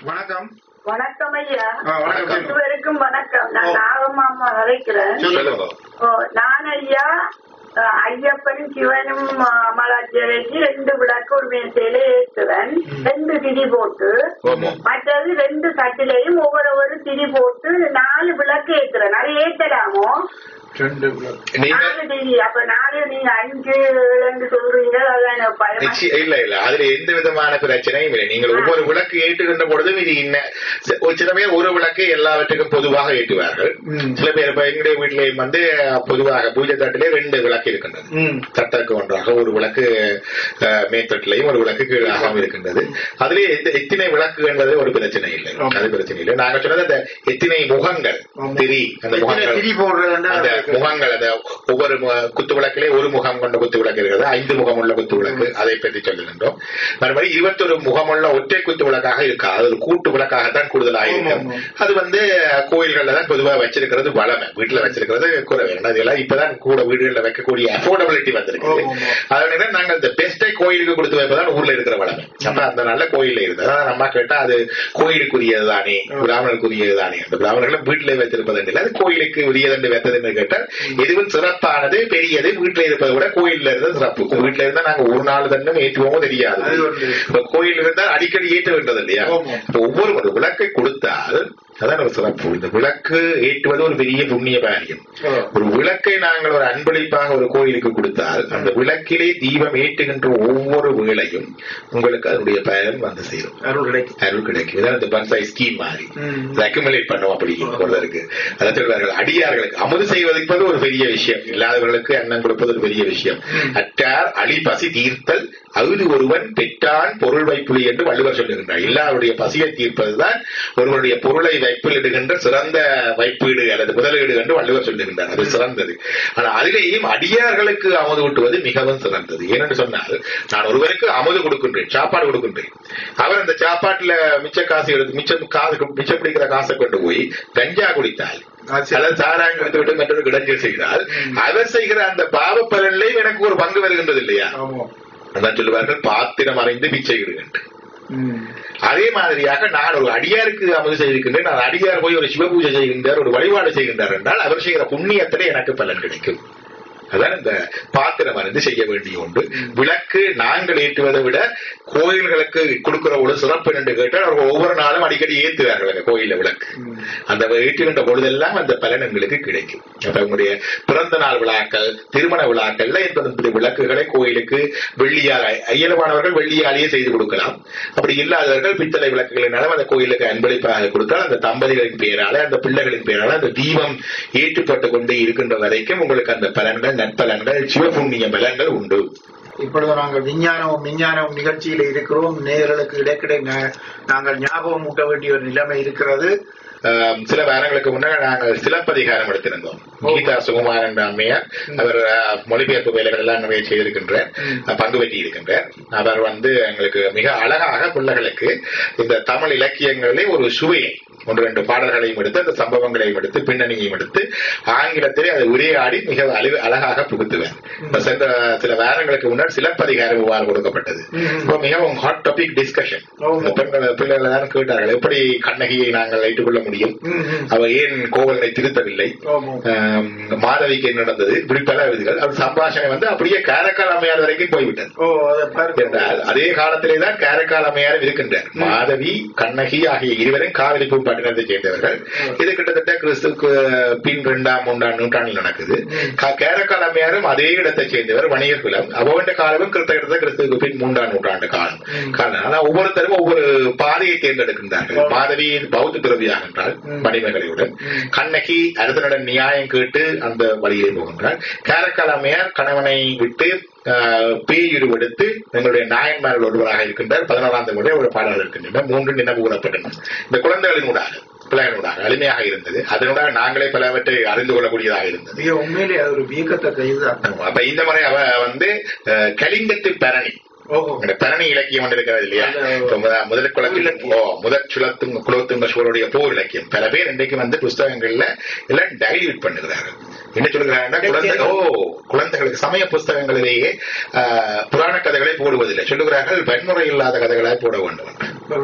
வணக்கம் வணக்கம் ஐயா ஆ, வணக்கம். ரெண்டு பேருக்கும் வணக்கம் நான் ஓ. நாகமாமா அழைக்கிறேன் சொல்லுங்க ஓ, நான் ஐயா அஹ், ஐயப்பன் சிவனும் மலாச்சேரிக்கு ரெண்டு விளக்கு ஒரு மேசையில ஏற்றுவேன் ரெண்டு திரி போட்டு ஆமா. மற்றது ரெண்டு தட்டிலையும் ஒவ்வொரு ஒரு திரி போட்டு நாலு விளக்கு ஏத்துறேன் அது ஏத்தலாமோ ரெண்டு விளக்கு. நீங்க நாலு திரி அப்ப நாலு நீங்க அஞ்சு ஏழுன்னு சொல்றீங்க அதான் எனக்கு பயமா நிச்சயம் இல்ல இல்ல அதுல எந்த விதமான பிரச்சனையும் இல்லை நீங்கள் ஒவ்வொரு விளக்கு ஏற்றுகின்ற பொழுதும் இது இன்ன சி- ஒரு சில பேர் ஒரு விளக்கை எல்லாவற்றுக்கும் பொதுவாக ஏற்றுவார்கள் ம். சில பேர் இப்ப எங்களுடைய வீட்டிலேயும் வந்து பொதுவாக பூஜை தட்டிலே ரெண்டு விளக்கு இருக்கின்றது ம். தட்டக்கு ஒன்றாக ஒரு விளக்கு அஹ், மேத்தட்டிலையும் ஒரு விளக்கு கீழாகவும் இருக்கின்றது அதுல எத்த- எத்தனை விளக்கு என்பது ஒரு பிரச்சனை இல்லை ஆமா. அது பிரச்சனை இல்லை நாங்க சொன்னது அந்த எத்தனை முகங்கள் ஆமா. திரி அந்த எத்தனை முகங்கள் திரி போடுறதுன்னா அந்த முகங்கள் அந்த ஒவ்வொரு மு- குத்து விளக்கிலே ஒரு முகம் கொண்ட குத்து விளக்கு இருக்கிறது ஐந்து முகம் உள்ள குத்து விளக்கு அதை பற்றி சொல்லுகின்றோம் மறுபடி இருபத்தொரு முகமுள்ள ஒற்றை குத்து விளக்காக இருக்காது அது ஒரு கூட்டு விளக்காகத்தான் கூடுதலாக இருக்கும் ஆமா, அது வந்து கோயில்கள்ல தான் பொதுவாக வச்சிருக்கிறது வளமை வீட்டுல வச்சிருக்கிறது குறைவு ஏன்னா இதெல்லாம் இப்பதான் கூட வீடுகளில் வைக்கக்கூடிய அஃபோர்டபிலிட்டி வந்திருக்குது ஆமா, ஆமா. அதனால நாங்கள் இந்த பெஸ்டை கோயிலுக்கு கொடுத்து வைப்பதான் ஊர்ல இருக்கிற வளமை அப்ப அந்த நல்ல கோயில்ல இருந்தது அதான் நம்ம கேட்டா அது கோயிலுக்குரியது தானே பிராமணருக்குரியது தானே அந்த பிராமணர்களும் வீட்டிலே வைத்திருப்பது இல்லை அது கோயிலுக்கு உரியது வைத்ததுன்னு கேட்டால் எதுவும் சிறப்பானது பெரியது வீட்டுல இருப்பதை விட கோயில்ல இருந்தது சிறப்பு வீட்டுல இருந்தா நாங்க ஒரு நாள் தன்னும் ஏற்றுவோமோ தெரியாது அது ஒன்று. இப்ப கோயில் இருந்தா அடிக்கடி ஏற்ற வேண்டது இல்லையா ஆமா. இப்ப ஒவ்வொரு ஒரு விளக்கை கொடுத்தால் அதான் ஒரு சிறப்பு இந்த விளக்கு ஏற்றுவது ஒரு பெரிய புண்ணிய காரியம் ஆ. ஒரு விளக்கை நாங்கள் ஒரு அன்பளிப்பாக ஒரு கோயிலுக்கு கொடுத்தால் அந்த விளக்கிலே தீபம் ஏற்றுகின்ற ஒவ்வொரு வேளையும் உங்களுக்கு அதனுடைய பயன் வந்து சேரும் அருள் கிடைக்கும் அருள் கிடைக்கும் இதான் இந்த பன்சாய் ஸ்கீம் மாதிரி ம். அக்குமுலேட் பண்ணுவோம் அப்படி ஒருத்தருக்கு அதான் சொல்வார்கள் அடியார்களுக்கு அமுது செய்வதற்கு ஒரு பெரிய விஷயம் இல்லாதவர்களுக்கு அன்னம் கொடுப்பது ஒரு பெரிய விஷயம் அற்றார் அழி பசி தீர்த்தல் அகுது ஒருவன் பெற்றான் பொருள் வைப்புலி என்று வள்ளுவர் சொல்லுகின்றார் எல்லாருடைய பசியை தீர்ப்பதுதான் ஒருவருடைய பொருளை வைப்பில் இடுகின்ற சிறந்த வைப்பீடு அல்லது முதலீடு என்று வள்ளுவர் சொல்லுகின்றார் அது சிறந்தது ஆனா அதிலேயும் அடியார்களுக்கு அமுது ஊட்டுவது மிகவும் சிறந்தது ஏனென்று சொன்னால் நான் ஒருவருக்கு அமுது கொடுக்கின்றேன் சாப்பாடு கொடுக்கின்றேன் அவர் அந்த சாப்பாட்டுல மிச்ச காசு எடுத்து மிச்சம் காசு மிச்சம் பிடிக்கிற காசை கொண்டு போய் கஞ்சா குடித்தால் அது சரி. அல்லது சாராயம் கொடுத்து விட்டு மற்றொரு இடைஞ்சல் செய்தால் அவர் செய்கிற அந்த பாவ பலனிலையும் எனக்கு ஒரு பங்கு வருகின்றது இல்லையா ஆமா அதான் சொல்லுவார்கள் பாத்திரம் அறிந்து பிச்சை இடுகின்ற ம். அதே மாதிரியாக நான் ஒரு அடியாருக்கு அமுது செய்திருக்கின்றேன் நான் அடியார் போய் ஒரு சிவ பூஜை செய்கின்றார் ஒரு வழிபாடு செய்கின்றார் என்றால் அவர் செய்கிற புண்ணியத்திலே எனக்கு பலன் கிடைக்கும் அதான் இந்த பாத்திரம் அறிந்து செய்ய வேண்டிய ஒன்று விளக்கு நாங்கள் ஏற்றுவதை விட கோயில்களுக்கு கொடுக்கிற ஒரு சிறப்பு என்று கேட்டால் அவர்கள் ஒவ்வொரு நாளும் அடிக்கடி ஏற்றுவார்கள் அந்த கோயில விளக்கு அந்த ஏற்றுகின்ற பொழுதெல்லாம் அந்த பலன் எங்களுக்கு கிடைக்கும் அப்ப உங்களுடைய பிறந்த நாள் விழாக்கள் திருமண விழாக்கள்ல இந்த விளக்குகளை கோயிலுக்கு வெள்ளியால் இயல்பானவர்கள் வெள்ளியாலேயே செய்து கொடுக்கலாம் அப்படி இல்லாதவர்கள் பித்தளை விளக்குகளினாலும் அந்த கோயிலுக்கு அன்பளிப்பாக கொடுத்தால் அந்த தம்பதிகளின் பெயரால அந்த பிள்ளைகளின் பெயரால அந்த தீபம் ஏற்றுப்பட்டு கொண்டே இருக்கின்ற வரைக்கும் உங்களுக்கு அந்த பலன்கள் நற்பலன்கள் சிவபுண்ணிய பலன்கள் உண்டு இப்பொழுது நாங்கள் விஞ்ஞானம் விஞ்ஞானம் நிகழ்ச்சியில இருக்கிறோம் நேயர்களுக்கு இடைக்கிடை நா- நாங்கள் ஞாபகம் ஊட்ட வேண்டிய ஒரு நிலைமை இருக்கிறது ஆம், சில வாரங்களுக்கு முன்னால் நாங்கள் சிலப்பதிகாரம் எடுத்திருந்தோம் கீதா சுகுமாரன் அம்மையார் அவர் ஆ, மொழிபெயர்ப்பு வேலைகள் எல்லாம் நிறைய செய்திருக்கின்ற ஆ, பங்கு பெற்றி இருக்கின்றார் அவர் வந்து எங்களுக்கு மிக அழகாக பிள்ளைகளுக்கு இந்த தமிழ் இலக்கியங்களிலே ஒரு சுவையை ஒன்று ரெண்டு பாடல்களையும் எடுத்து அந்த சம்பவங்களையும் எடுத்து பின்னணியையும் எடுத்து ஆங்கிலத்திலே அதை உரையாடி மிக அழி- அழகாக புகுத்துவேன் இப்ப சென்ற சில வாரங்களுக்கு முன்னால் சிலப்பதிகாரம் இவ்வாறு கொடுக்கப்பட்டது இப்போ மிகவும் ஹாட் டாபிக் டிஸ்கஷன் ஆமா. பெண்கள் பிள்ளைகள் தான் கேட்டார்கள் எப்படி கண்ணகியை நாங்கள் ஏற்றுக்கொள்ள முடியும் ம், ம். அவ ஏன் கோவலனை திருத்தவில்லை ஆமா. ஆம், மாதவிக்கு என்ன நடந்தது இப்படி பல விதிகள் அது சம்பாஷணை வந்து அப்படியே காரைக்கால் அம்மையார் வரைக்கும் போய்விட்டது ஓ அதை பாருங்க என்றால் அதே காலத்திலே தான் காரைக்கால் அம்மையார் இருக்கின்றார் மாதவி கண்ணகி ஆகிய இருவரும் காவிரி பூம்பாட்டினத்தை சேர்ந்தவர்கள் இது கிட்டத்தட்ட கிறிஸ்துக்கு பின் இரண்டாம் மூன்றாம் நூற்றாண்டில் நடக்குது கா- காரைக்கால் அம்மையாரும் அதே இடத்தை சேர்ந்தவர் வணிகர் குலம் அவருடைய காலமும் கிட்டத்தட்ட கிறிஸ்துக்கு பின் மூன்றாம் நூற்றாண்டு காலம் காரணம் ஆனா ஒவ்வொருத்தரும் ஒவ்வொரு பாதையை தேர்ந்தெடுக்கின்றார்கள் மாதவி பௌத்த துறவியாகின்றால் மணிமேகலையுடன் கண்ணகி அரசனுடன் நியாயம் கேட்டு அந்த வழியிலே போகின்றார் காரைக்கால் அம்மையார் கணவனை விட்டு ஆஹ், பேயுருவெடுத்து எங்களுடைய நாயன்மார்கள் ஒருவராக இருக்கின்றார் பதினோராம் முறை ஒரு பாடல் இருக்கின்றன மூன்று நினைவு கூறப்பட்டன இந்த குழந்தைகளின் ஊடாக பிள்ளைகளூடாக எளிமையாக இருந்தது அதனூடாக நாங்களே பலவற்றை அறிந்து கொள்ளக்கூடியதாக இருந்தது மிக உண்மையிலே அது ஒரு வியக்கத்தக்க இதுதான் ஆமா, அப்ப இந்த முறை அவ வந்து அஹ், கலிங்கத்து பரணி ஓஹோ இந்த பரணி இலக்கியம் ஒன்று இருக்கிறது இல்லையா அந்த இப்ப முத- முதல் குலத்தில் இலக்கியம். ஓ முதற் சுலத்தும் குலோத்துங்க சோழருடைய போர் இலக்கியம் பல பேர் இன்றைக்கு வந்து புஸ்தகங்கள்ல எல்லாம் டைல்யூட் பண்ணுகிறார்கள் என்ன சொல்லுகிறாங்கன்னா குழந்தை ஓ குழந்தைகளுக்கு சமய புஸ்தகங்களிலேயே ஆஹ், புராண கதைகளை போடுவதில்லை சொல்லுகிறார்கள் வன்முறை இல்லாத கதைகளாய் போட வேண்டும் என்று.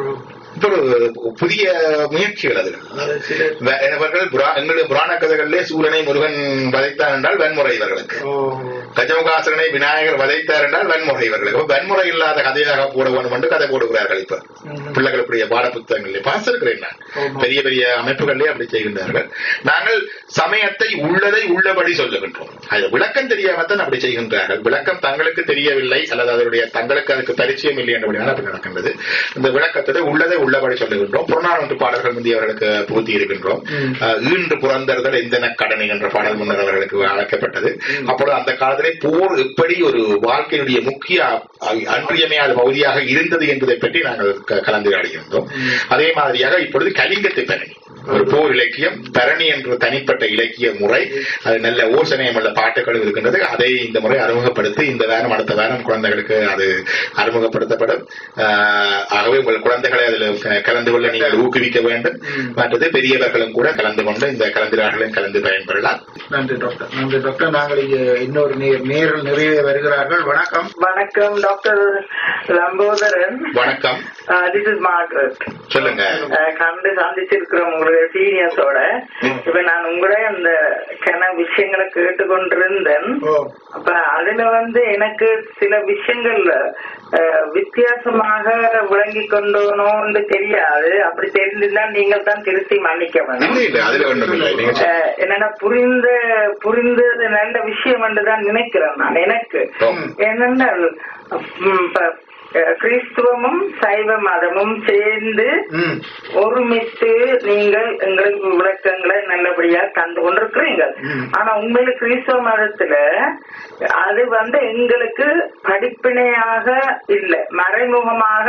இப்ப ஒரு புதிய முயற்சிகள் அது அது சில வே- இவர்கள் புரா- எங்களுடைய புராண கதைகளிலே சூரனை முருகன் வதைத்தான் என்றால் வன்முறை இவர்களுக்கு ஓ, கஜமுகாசுரனை விநாயகர் வதைத்தார் என்றால் வன்முறை இவர்களுக்கு அப்ப வன்முறை இல்லாத கதையாக போட வேண்டும் என்று கதை போடுகிறார்கள் இப்ப ம். பிள்ளைகளுடைய பாட புத்தகங்களிலே பார்த்திருக்கிறேன் நான் ஆமா. பெரிய பெரிய அமைப்புகளிலே அப்படி செய்கின்றார்கள் நாங்கள் சமயத்தை உள்ளதை உள்ளபடி சொல்லுகின்றோம் அது விளக்கம் தெரியாமத்தான் அப்படி செய்கின்றார்கள் விளக்கம் தங்களுக்கு தெரியவில்லை அல்லது அதனுடைய தங்களுக்கு அதுக்கு பரிச்சயம் இல்லை என்றபடியான அப்படி நடக்கின்றது இந்த விளக்கத்தை உள்ளதை உள்ளபடி சொல்லுகின்றோம் புறநானூற்று பாடல்கள் முந்தியவர்களுக்கு புகுத்தி இருக்கின்றோம் ம். அஹ், ஈன்று புறந்தறுதல் எந்தன கடனை என்ற பாடல் முன்னர் அவர்களுக்கு அழைக்கப்பட்டது அப்பொழுது அந்த காலத்திலே போர் எப்படி ஒரு வாழ்க்கையினுடைய முக்கிய அ- அன்றியமையாத பகுதியாக இருந்தது என்பதை பற்றி நாங்கள் க- கலந்துரையாடுகின்றோம் அதே மாதிரியாக இப்பொழுது கலிங்கத்தை பரணி ஒரு போர் இலக்கியம் பரணி என்ற தனிப்பட்ட இலக்கிய முறை அது நல்ல ஓசனையம் உள்ள பாட்டுகளும் இருக்கின்றது அதை இந்த முறை அறிமுகப்படுத்தி இந்த வாரம் அடுத்த வாரம் குழந்தைகளுக்கு அது அறிமுகப்படுத்தப்படும் ஆஹ், ஆகவே உங்கள் குழந்தைகளை அதில் க- கலந்து கொள்ள நீங்கள் ஊக்குவிக்க வேண்டும் மற்றது பெரியவர்களும் கூட கலந்து கொண்டு இந்த கலந்துரையாடலையும் கலந்து பயன்பெறலாம் நன்றி டாக்டர் நன்றி டாக்டர் நாங்கள் இங்கே இன்னொரு நேர் நேரில் நிறைய வருகிறார்கள் வணக்கம் வணக்கம் டாக்டர் லம்போதரன் வணக்கம் திஸ் இஸ் மார்கரெட் சொல்லுங்க அஹ் கண்டு சந்திச்சிருக்கிறோம் உங்களுடைய சீனியர்ஸோட இப்ப நான் உங்களுடைய அந்த கன விஷயங்களை கேட்டுக்கொண்டிருந்தேன் ஓ அப்ப அதுல வந்து எனக்கு சில விஷயங்கள் அஹ், வித்தியாசமாக விளங்கி கொண்டோனோன்னு தெரியாது அப்படி தெரிஞ்சிருந்தா நீங்கள் தான் திருத்தி மன்னிக்க வேணும் இல்லை இல்லை அதுல ஒண்ணும் இல்லை நீங்க சொல்லுங்க. அஹ், என்னன்னா புரிந்த புரிந்தது நல்ல விஷயம் என்று தான் நினைக்கிறேன் நான் எனக்கு ம். என்னென்னால் ம், இப்ப, அஹ், கிறிஸ்துவமும் சைவ மதமும் சேர்ந்து ம் ஒருமித்து நீங்கள் எங்களுக்கு விளக்கங்களை நல்லபடியா தந்து கொண்டிருக்கிறீங்க ம். ஆனா உண்மையில கிறிஸ்தவ மதத்துல அது வந்து எங்களுக்கு படிப்பினையாக இல்ல மறைமுகமாக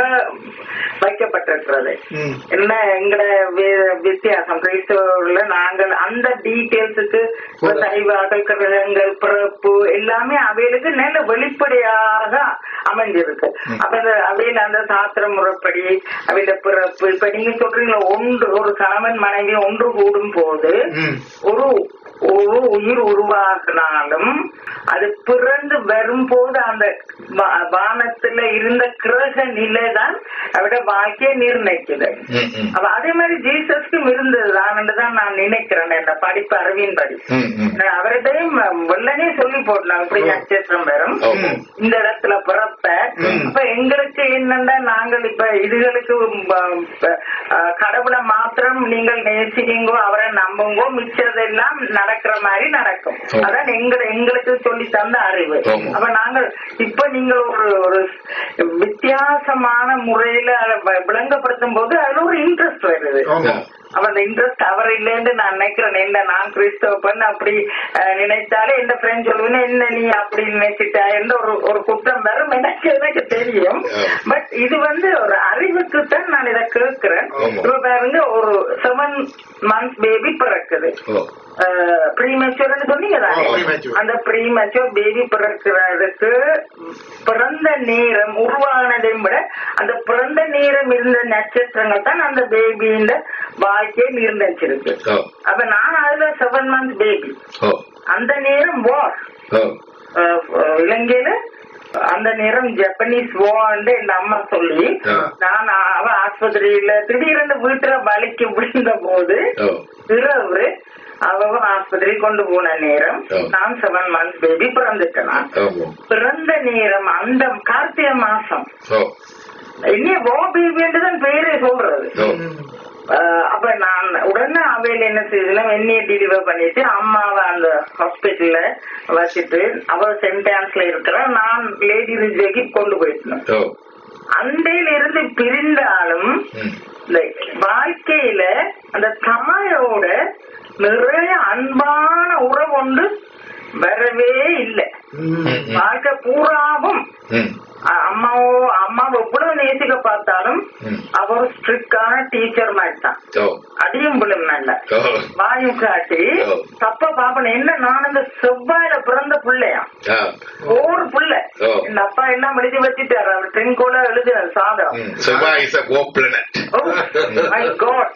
வைக்கப்பட்டிருக்கிறது ம் என்ன எங்கட வே- வித்தியாசம் கிறிஸ்தவர்ல நாங்கள் அந்த டீட்டெயில்ஸுக்கு சைவாக்கள் கிரகங்கள் பிறப்பு எல்லாமே அவைகளுக்கு நல்ல வெளிப்படையாக அமைஞ்சிருக்கு அப்ப இந்த அவையில அந்த சாஸ்திர முறைப்படி அவையில பிறப்பு இப்ப நீங்க சொல்றீங்களா ஒன்று ஒரு கணவன் மனைவி ஒன்று கூடும் போது ம் ஒரு ஒரு உயிர் உருவாகினாலும் அது பிறந்து வரும்போது அந்த வா- வானத்துல இருந்த கிரக நிலை தான் அவட வாழ்க்கையை நிர்ணயிக்குது ம், ம். அப்ப அதே மாதிரி ஜீசஸ்க்கும் இருந்ததுதான் தான் நான் நினைக்கிறேன் இந்த படிப்பு அறிவின் படி ம், ம். அவர்கிட்டையும் வெள்ளனே சொல்லி போடலாம் இப்படி நட்சத்திரம் வரும் ஓஹோ. இந்த இடத்துல பிறப்ப அப்ப எங்களுக்கு என்னன்னா நாங்கள் இப்ப இதுகளுக்கு ம், அஹ், கடவுளை மாத்திரம் நீங்கள் நேசிக்கீங்கோ அவரை நம்புங்கோ மிச்சதெல்லாம் நடக்கிற மாதிரி நடக்கும் ஓ. அதான் எங்க எங்களுக்கு சொல்லி தந்த அறிவு ஆமா. அப்ப நாங்கள் இப்ப நீங்கள் ஒரு ஒரு வித்தியாசமான முறையில அதை வ- விளங்கப்படுத்தும் போது அதுல ஒரு இன்ட்ரெஸ்ட் வருது ஆமா அப்ப அந்த இன்ட்ரெஸ்ட் அவர் இல்லைன்னு நான் நினைக்கிறேன் என்ன நான் கிறிஸ்தவ பெண் அப்படி அஹ், நினைத்தாலே எந்த ஃப்ரெண்ட் சொல்லுவேன் என்ன நீ அப்படி நினைச்சிட்டா என்ற ஒரு ஒரு குற்றம் வரும் எனக்கு எனக்கு தெரியும் ஆ. பட் இது வந்து ஒரு அறிவுக்கு தான் நான் இதை கேட்கிறேன் ஆமா. இப்ப பாருங்க ஒரு செவன் மந்த் பேபி பிறக்குது ஓ ப்ரீமெச்சூர்னு சொன்னீங்க தானே? ஆ, premature. அந்த ப்ரீமெச்சூர் பேபி பிறக்கிறதுக்கு பிறந்த நேரம் உருவானதை விட அந்த பிறந்த நேரம் இருந்த நட்சத்திரங்கள் தான் அந்த பேபியின் வாழ்க்கையை நிர்ணயிச்சிருக்கு ஓ அப்ப நான் அதுல செவன் மந்த் பேபி ஓ அந்த நேரம் வார் ஓ இலங்கையில அந்த நேரம் ஜப்பனீஸ் வான்னு என் அம்மா சொல்லி ஆ. நான் அவ ஆஸ்பத்திரியில திடீரென்று வீட்டுல வலிக்கு விழுந்த போது ஓ இரவு அவ ஆஸ்பத்திரி கொண்டு போன நேரம் ஓ. நான் செவன் மந்த் பேபி பிறந்துட்டேன் நான். ஓ பிறந்த நேரம் அந்த கார்த்திகை மாசம் ஓ என்ன வோ பேபின்றது பேரே சொல்றது ஓ ஆஹ் அப்ப நான் உடனே அவையில என்ன செய்யுதுன்னா என்னைய டெலிவர் பண்ணிட்டு அம்மாவை அந்த ஹாஸ்பிட்டல்ல வச்சுட்டு அவ சென்ட் ஆன்ஸ்ல இருக்கிற நான் லேடி ரிஜ்வேக்கு கொண்டு போயிட்டேன் ஓ அண்டையில இருந்து பிரிந்தாலும் ம் இந்த வாழ்க்கையில அந்த தாயோட நிறைய அன்பான உறவு ஒன்று வரவே இல்லை ம் வாழ்க்கை பூராவும் ம் அ- அம்மாவோ அம்மாவை எவ்வளவு நேசிக்க பார்த்தாலும் ம். அவ ஒரு ஸ்ட்ரிக்டான டீச்சர் மாதிரி தான் ஓ அடியும் விழும் நல்ல ஓ வாயும் காட்டி ஓ. தப்ப பாப்பன என்ன நான் இந்த செவ்வாயில பிறந்த பிள்ளையா ஆ ஒரு புள்ள ஓ. இந்த அப்பா எல்லாம் எழுதி வச்சுட்டாரு அவர் ட்ரிங்கோல எழுதின சாதம் ம் செவ்வாய் is a go planet my God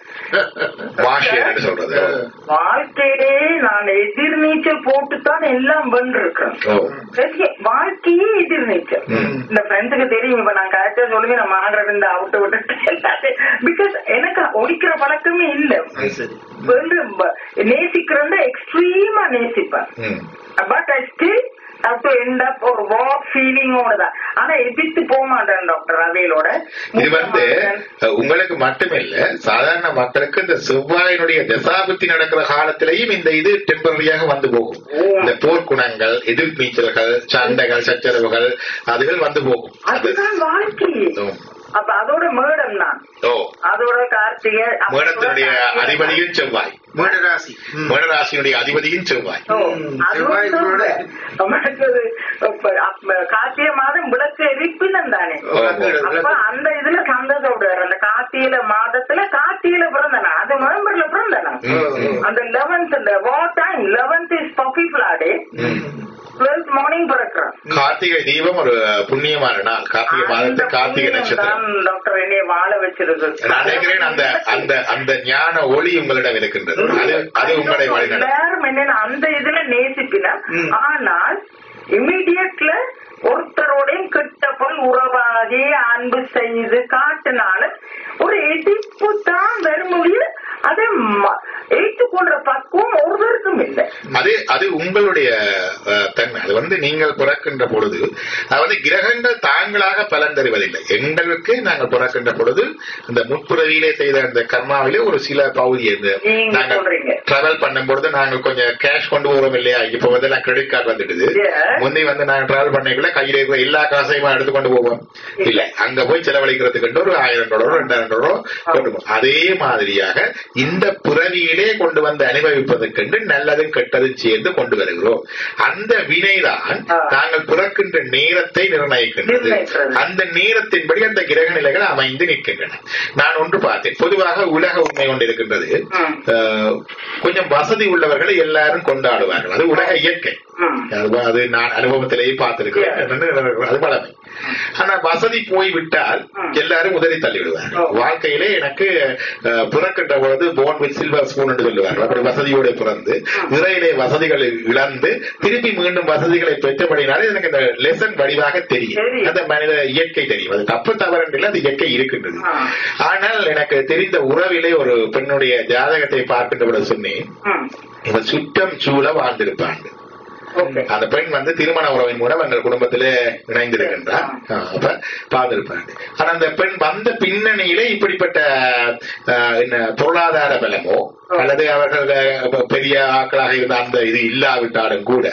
வாஷியர்னு சொல்றது வாழ்க்கையிலே நான் எதிர்நீச்சல் போட்டுத்தான் எல்லாம் வென்றிருக்கேன் ஓ பெரிய வாழ்க்கையே எதிர்நீச்சல் ம். இந்த ஃப்ரெண்ட்ஸுக்கு தெரியும் இப்ப நான் கரெக்டா சொல்லுவேன் நான் மாங்கரட் இந்த அவுட்டு விட்டு எல்லாத்தையும் பிகாஸ் எனக்கு ஒழிக்கிற பழக்கமே இல்ல அது சரி வந்து ப- நேசிக்கிறத எக்ஸ்ட்ரீமா நேசிப்பேன் ம். But I still have to end up ஒரு வாக் ஃபீலிங்கோட தான் ஆனா எதிர்த்து போக மாட்டேன் டாக்டர் அவையிலோட இது வந்து அஹ், உங்களுக்கு மட்டுமில்ல சாதாரண மக்களுக்கு இந்த செவ்வாயினுடைய தசாபுத்தி நடக்கிற காலத்திலையும் இந்த இது டெம்பரரியாக வந்து போகும் இந்த போர்க்குணங்கள் எதிர்நீச்சல்கள் சண்டைகள் சச்சரவுகள் அதுகள் வந்து போகும் அது அதுதான் வாழ்க்கை ஓ. அப்ப அதோட மேடம் நான் ஓ அதோட கார்த்திகை அப்ப மேடத்தினுடைய கார்த்திகை. அதிபதியும் செவ்வாய் மீனராசி ம். மேடராசியினுடைய அதிபதியும் செவ்வாய் ஓ, ம், அதுவும் செவ்வாய் சொல்றேன். கூட- மற்றது, இப்ப, அப்ப கார்த்திகை மாதம் விளக்கு எரிப்பினம் தானே ஓ, விளக்கு- அப்ப விளக்கு. அந்த இதுல சந்தோஷப்படுவார் அந்த கார்த்திகை மாதத்துல கார்த்திகையில பிறந்தனா அது நவம்பர்ல பிறந்தனா ம், ம். அந்த லெவன்த் இந்த வாட் டைம் லெவன்த் இஸ் பப்பி பிளாடே டுவெல்த் மார்னிங் பிறக்கிறான் கார்த்திகை தீபம் ஒரு புண்ணியமான நாள் கார்த்திகை மாதத்து கார்த்திகை நட்சத்திரம் டாக்டர் என்னைய வாழ வச்சிருக்கு நான் நினைக்கிறேன் அந்த அந்த அந்த ஞான ஒளி உங்களிடம் இருக்கின்றது அது அது உங்களை வழிநடத்தும் எல்லாரும் என்னன்னா அந்த இதுல நேசிப்பினா ம். ஆனால் இமீடியட்ல ஒருத்தரோடையும் கிட்ட போய் உறவாகி அன்பு செய்து காட்டினால ஒரு எதிர்ப்பு தான் வரும் முடியும் அதை ம- ஏற்றுக்கொள்ற பக்குவம் ஒருவருக்கும் இல்லை அது அது உங்களுடைய அஹ், தன்மை அது வந்து நீங்கள் பிறக்கின்ற பொழுது அது வந்து கிரகங்கள் தாங்களாக பலன் தருவதில்லை எங்களுக்கு நாங்கள் பிறக்கின்ற பொழுது இந்த முற்புறவியிலே செய்த அந்த கர்மாவிலே ஒரு சில பகுதி இந்த நீங்க நாங்கள் சொல்றீங்க. டிராவல் பண்ணும் பொழுது நாங்கள் கொஞ்சம் கேஷ் கொண்டு போறோம் இல்லையா இப்ப வந்து நான் கிரெடிட் கார்டு வந்துடுது Yes. முந்தி வந்து நாங்கள் டிராவல் பண்ணக்குள்ள கையில இருக்கிற எல்லா காசையும் எடுத்து கொண்டு போவோம் இல்ல அங்க போய் செலவழிக்கிறதுக்கு ஒரு ஆயிரம் டாலரோ ரெண்டாயிரம் டாலரோ கொண்டு போவோம் அதே மாதிரியாக இந்த பிறவியிலே கொண்டு வந்து அனுபவிப்பதற்கென்று நல்லதும் கெட்டதும் சேர்ந்து கொண்டு வருகிறோம் அந்த வினைதான் ஆ. நாங்கள் பிறக்கின்ற நேரத்தை நிர்ணயிக்கின்றது நிர்ணயிக்கிறது. அந்த நேரத்தின்படி அந்த கிரக நிலைகள் அமைந்து நிற்கின்றன நான் ஒன்று பார்த்தேன் பொதுவாக உலக உண்மை ஒன்று இருக்கின்றது ம். அஹ், கொஞ்சம் வசதி உள்ளவர்களை எல்லாரும் கொண்டாடுவார்கள் அது உலக இயற்கை ம். அது அது நான் அனுபவத்திலேயே பார்த்திருக்கிறேன் என்னன்னு அது பழமை ஆனா வசதி போய்விட்டால் ம். எல்லாரும் உதறி தள்ளி விடுவார் ஓ. வாழ்க்கையிலே எனக்கு அஹ், பிறக்கின்ற பொழுது போன் வித் சில்வர் ஸ்பூன் என்று சொல்லுவார்கள் அப்படி வசதியோட பிறந்து இறையிலே வசதிகளை இழந்து திருப்பி மீண்டும் வசதிகளை பெற்றபடினாலே எனக்கு இந்த லெசன் வடிவாக தெரியும் தெரியும். அந்த மனித இயற்கை தெரியும் அது தப்பு தவறு இல்லை அது இயற்கை இருக்கின்றது ஆ. ஆனால் எனக்கு தெரிந்த உறவிலே ஒரு பெண்ணுடைய ஜாதகத்தை பார்க்கின்ற பொழுது சொன்னேன் ம். இவன் சுற்றம் சூழ வாழ்ந்திருப்பாங்க ஓகே அந்த பெண் வந்து திருமண உறவின் மூலம் எங்கள் குடும்பத்திலே இணைந்திருக்கின்றார் ஆ, அப்ப பார்த்திருப்பாங்க ஆனா அந்த பெண் வந்த பின்னணியிலே இப்படிப்பட்ட ஆ, என்ன பொருளாதார பலமோ அல்லது அவர்கள் அஹ், பெரிய ஆட்களாக இருந்த அந்த இது இல்லாவிட்டாலும் கூட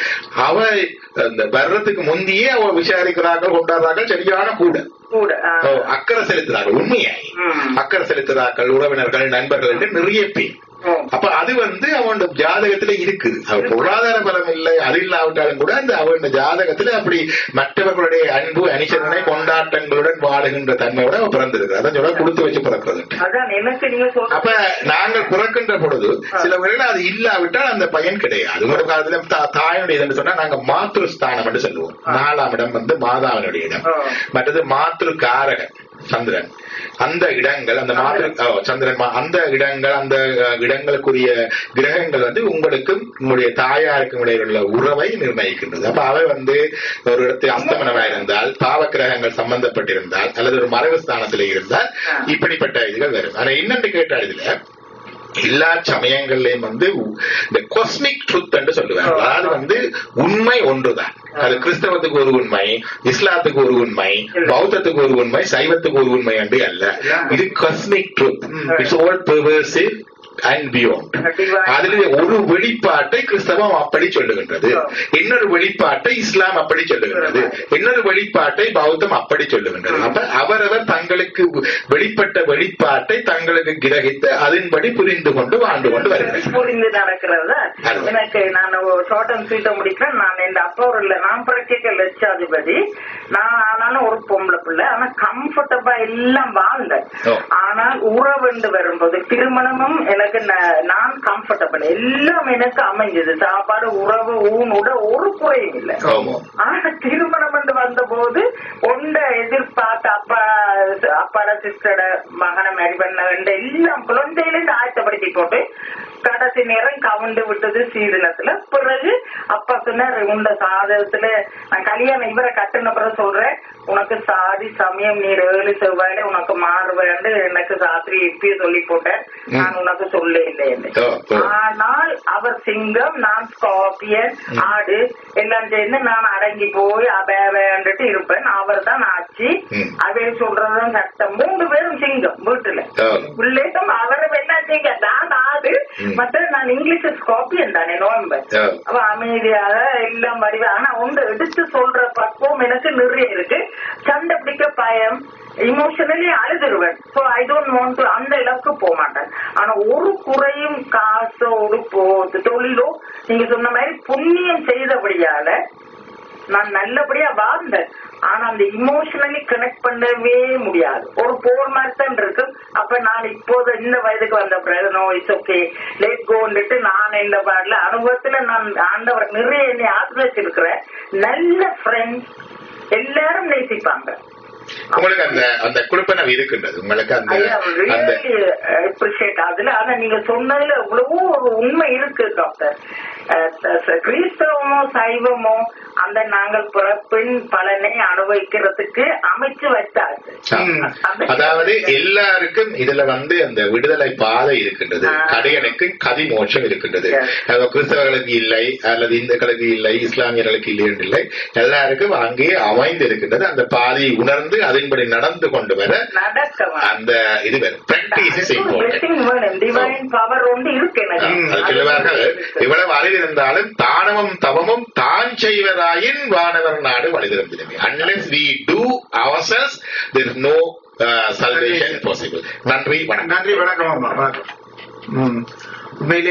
அவ அந்த வர்றதுக்கு முந்தையே அவ விசாரிக்கிறார்கள் கொண்டாடுறார்கள் சரியான கூட கூட ஆ. ஓ, அக்கறை செலுத்துறார்கள் உண்மையாய் ம். அக்கறை செலுத்துறார்கள் உறவினர்கள் நண்பர்கள் என்று நிறைய பேர் ஓ. அப்ப அது வந்து அவன் ஜாதகத்துல இருக்குது அவன் பொருளாதார பலம் இல்லை அது இல்லாவிட்டாலும் கூட அந்த அவன் ஜாதகத்துல அப்படி மற்றவர்களுடைய அன்பு அனுசரணை கொண்டாட்டங்களுடன் வாழுகின்ற தன்மையோட அவன் பிறந்திருக்கு அதான் சொல்ல கொடுத்து வச்சு பிறக்கிறது அதான் எனக்கு நீங்க அப்ப சொல்ற நாங்கள் பிறக்கின்ற பொழுது சில வேளை அது இல்லாவிட்டால் அந்த பையன் கிடையாது ஒரு காலத்துல தா- தாயினுடைய இதுன்னு சொன்னா நாங்க மாத்ரு ஸ்தானம் என்று சொல்லுவோம் நாலாம் இடம் வந்து மாதாவினுடைய இடம் ஆ. மற்றது மாத்ரு காரகன் சந்திரன் அந்த இடங்கள் அந்த மாத்ரு ஓ, சந்திரன் மா- அந்த இடங்கள் அந்த அஹ், இடங்களுக்குரிய கிரகங்கள் வந்து உங்களுக்கும் உங்களுடைய தாயாருக்கும் இடையில் உள்ள உறவை நிர்ணயிக்கின்றது அப்ப அவை வந்து ஒரு இடத்தில் அஸ்தமனமாக இருந்தால் பாவ கிரகங்கள் சம்பந்தப்பட்டிருந்தால் அல்லது ஒரு மறைவு ஸ்தானத்தில் இருந்தால் ஆ. இப்படிப்பட்ட இதுகள் வரும் ஆனா என்னன்னு கேட்டால் இதுல எல்லா சமயங்கள்லயும் வந்து இந்த கொஸ்மிக் ட்ருத் என்று சொல்லுவாங்க அதாவது வந்து உண்மை ஒன்றுதான் அது கிறிஸ்தவத்துக்கு ஒரு உண்மை இஸ்லாத்துக்கு ஒரு உண்மை பௌத்தத்துக்கு ஒரு உண்மை சைவத்துக்கு ஒரு உண்மை என்று அல்ல இது cosmic truth it's all pervasive and beyond அதில் ஒரு வெளிப்பாட்டை கிறிஸ்தவம் அப்படி சொல்லுகின்றது இன்னொரு வெளிப்பாட்டை இஸ்லாம் அப்படி சொல்லுகின்றது இன்னொரு வெளிப்பாட்டை பௌத்தம் அப்படி சொல்லுகின்றது அப்ப அவரவர் தங்களுக்கு வெளிப்பட்ட வெளிப்பாட்டை தங்களுக்கு கிரகித்து அதன்படி புரிந்து கொண்டு வாழ்ந்து கொண்டு வருகிறார் புரிந்து நடக்கிறத அது. எனக்கு நான் ஷார்ட் அண்ட் ஸ்வீட்டை முடிக்கிறேன் நான் என் அப்பா ஒரு இல்ல நான் பிறக்க லட்சாதிபதி நான் ஆனாலும் ஒரு பொம்பளை பிள்ளை ஆனா கம்ஃபர்டபா எல்லாம் வாழ்ந்தேன் ஓ. ஆனால் உறவுண்டு வரும்போது திருமணமும் எனக்கு ந- நான் கம்ஃபர்டபுள் எல்லாம் எனக்கு அமைஞ்சது சாப்பாடு உறவு ஊனோட ஒரு குறையும் இல்லை ஆமா ஆனா திருமணம் வந்து வந்த போது ஒண்ட எதிர்பார்த்த அப்பா அப்பாட சிஸ்டரோட மகனை மேரி பண்ண வேண்ட எல்லாம் குழந்தையிலிருந்து ஆயத்தப்படுத்தி போட்டு கடைசி நேரம் கவுண்டு விட்டது சீதனத்துல பிறகு அப்பா சொன்னார் உண்ட சாதகத்துல நான் கல்யாணம் இவரை கட்டின பிறகு சொல்றேன் உனக்கு சாதி சமயம் நீர் ஏழு செவ்வாயில உனக்கு மாறுவேன்னு எனக்கு சாத்திரி இப்பயே சொல்லி போட்டேன் நான் உனக்கு சொல்ல இல்லை ஓ, ஓ. ஆனால் அவர் சிங்கம் நான் ஸ்கார்பியன் ஆடு எல்லாம் சேர்ந்து நான் அடங்கி போய் அபேவேண்டுட்டு இருப்பேன் அவர் தான் ஆச்சு ம். அவன் சொல்றதும் சட்டம் மூன்று பேரும் சிங்கம் வீட்டுல ஓ. பிள்ளைக்கும் அவரும் என்ன சிங்கம் நான் ஆடு ம். மற்ற நான் இங்கிலீஷ் ஸ்கார்பியன் தானே நோம்பர் ஓ. அவ அமைதியாக எல்லாம் வடிவா ஆனா ஒன்று எடுத்து சொல்ற பக்குவம் எனக்கு நிறைய இருக்கு சண்டை பிடிக்க பயம் இமோஷனலி அழுதுருவேன் so I don't want to அந்த அளவுக்கு போக மாட்டேன் ஆனா ஒரு குறையும் காசோடு போ தொழிலோ நீங்க சொன்ன மாதிரி புண்ணியம் செய்தபடியால நான் நல்லபடியா வாழ்ந்தேன் ஆனா அந்த இமோஷனலி கனெக்ட் பண்ணவே முடியாது ஒரு போர் மாதிரி தான் இருக்கு அப்ப நான் இப்போது இந்த வயதுக்கு வந்த பிறகு நோ இட்ஸ் ஓகே லெட் கோன்ட்டு நான் இந்த பாடல அனுபவத்துல நான் ஆண்டவர் நிறைய என்னை ஆசிரியச்சிருக்கிறேன் நல்ல ஃப்ரெண்ட்ஸ் எல்லாரும் நேசிப்பாங்க உங்களுக்கு அந்த அந்த குடுப்பனம் இருக்கின்றது உங்களுக்கு அந்த அந்த அப்ரிஷியேட் அதுல ஆனா நீங்க சொன்னதுல எவ்வளவோ ஒரு உண்மை இருக்கு டாக்டர் அஹ் ச- கிறிஸ்தவமோ சைவமோ அந்த நாங்கள் பிறப்பின் பலனை அனுபவிக்கிறதுக்கு அமைச்சு வச்சாச்சு ஆ. அந்த- அதாவது எல்லாருக்கும் இதுல வந்து அந்த விடுதலை பாதை இருக்கின்றது ஆ. கடையனுக்கு கதி மோட்சம் இருக்கின்றது Yes. அது கிறிஸ்தவர்களுக்கு இல்லை அல்லது இந்துக்களுக்கு இல்லை இஸ்லாமியர்களுக்கு இல்லை என்று இல்லை எல்லாருக்கும் அங்கே அமைந்து இருக்கின்றது அந்த பாதையை உணர்ந்து அதன்படி நடந்து கொண்டு வர நடக்க அந்த இது வேணும் பிராக்டிஸ் இஸ் பிளெஸிங் வேணும் டிவைன் பவர் ஒன்று இருக்கு எனக்கு அது சொல்லுவார்கள் இவ்வளவு அறிவு இருந்தாலும் தானமும் தவமும் தான் செய்வதாயின் வானவர் நாடு வழிதிருந்தினமே unless we do ourselves there is no uh, salvation possible நன்றி வணக்கம் நன்றி வணக்கம் அம்மா வணக்கம் ம். உண்மையிலே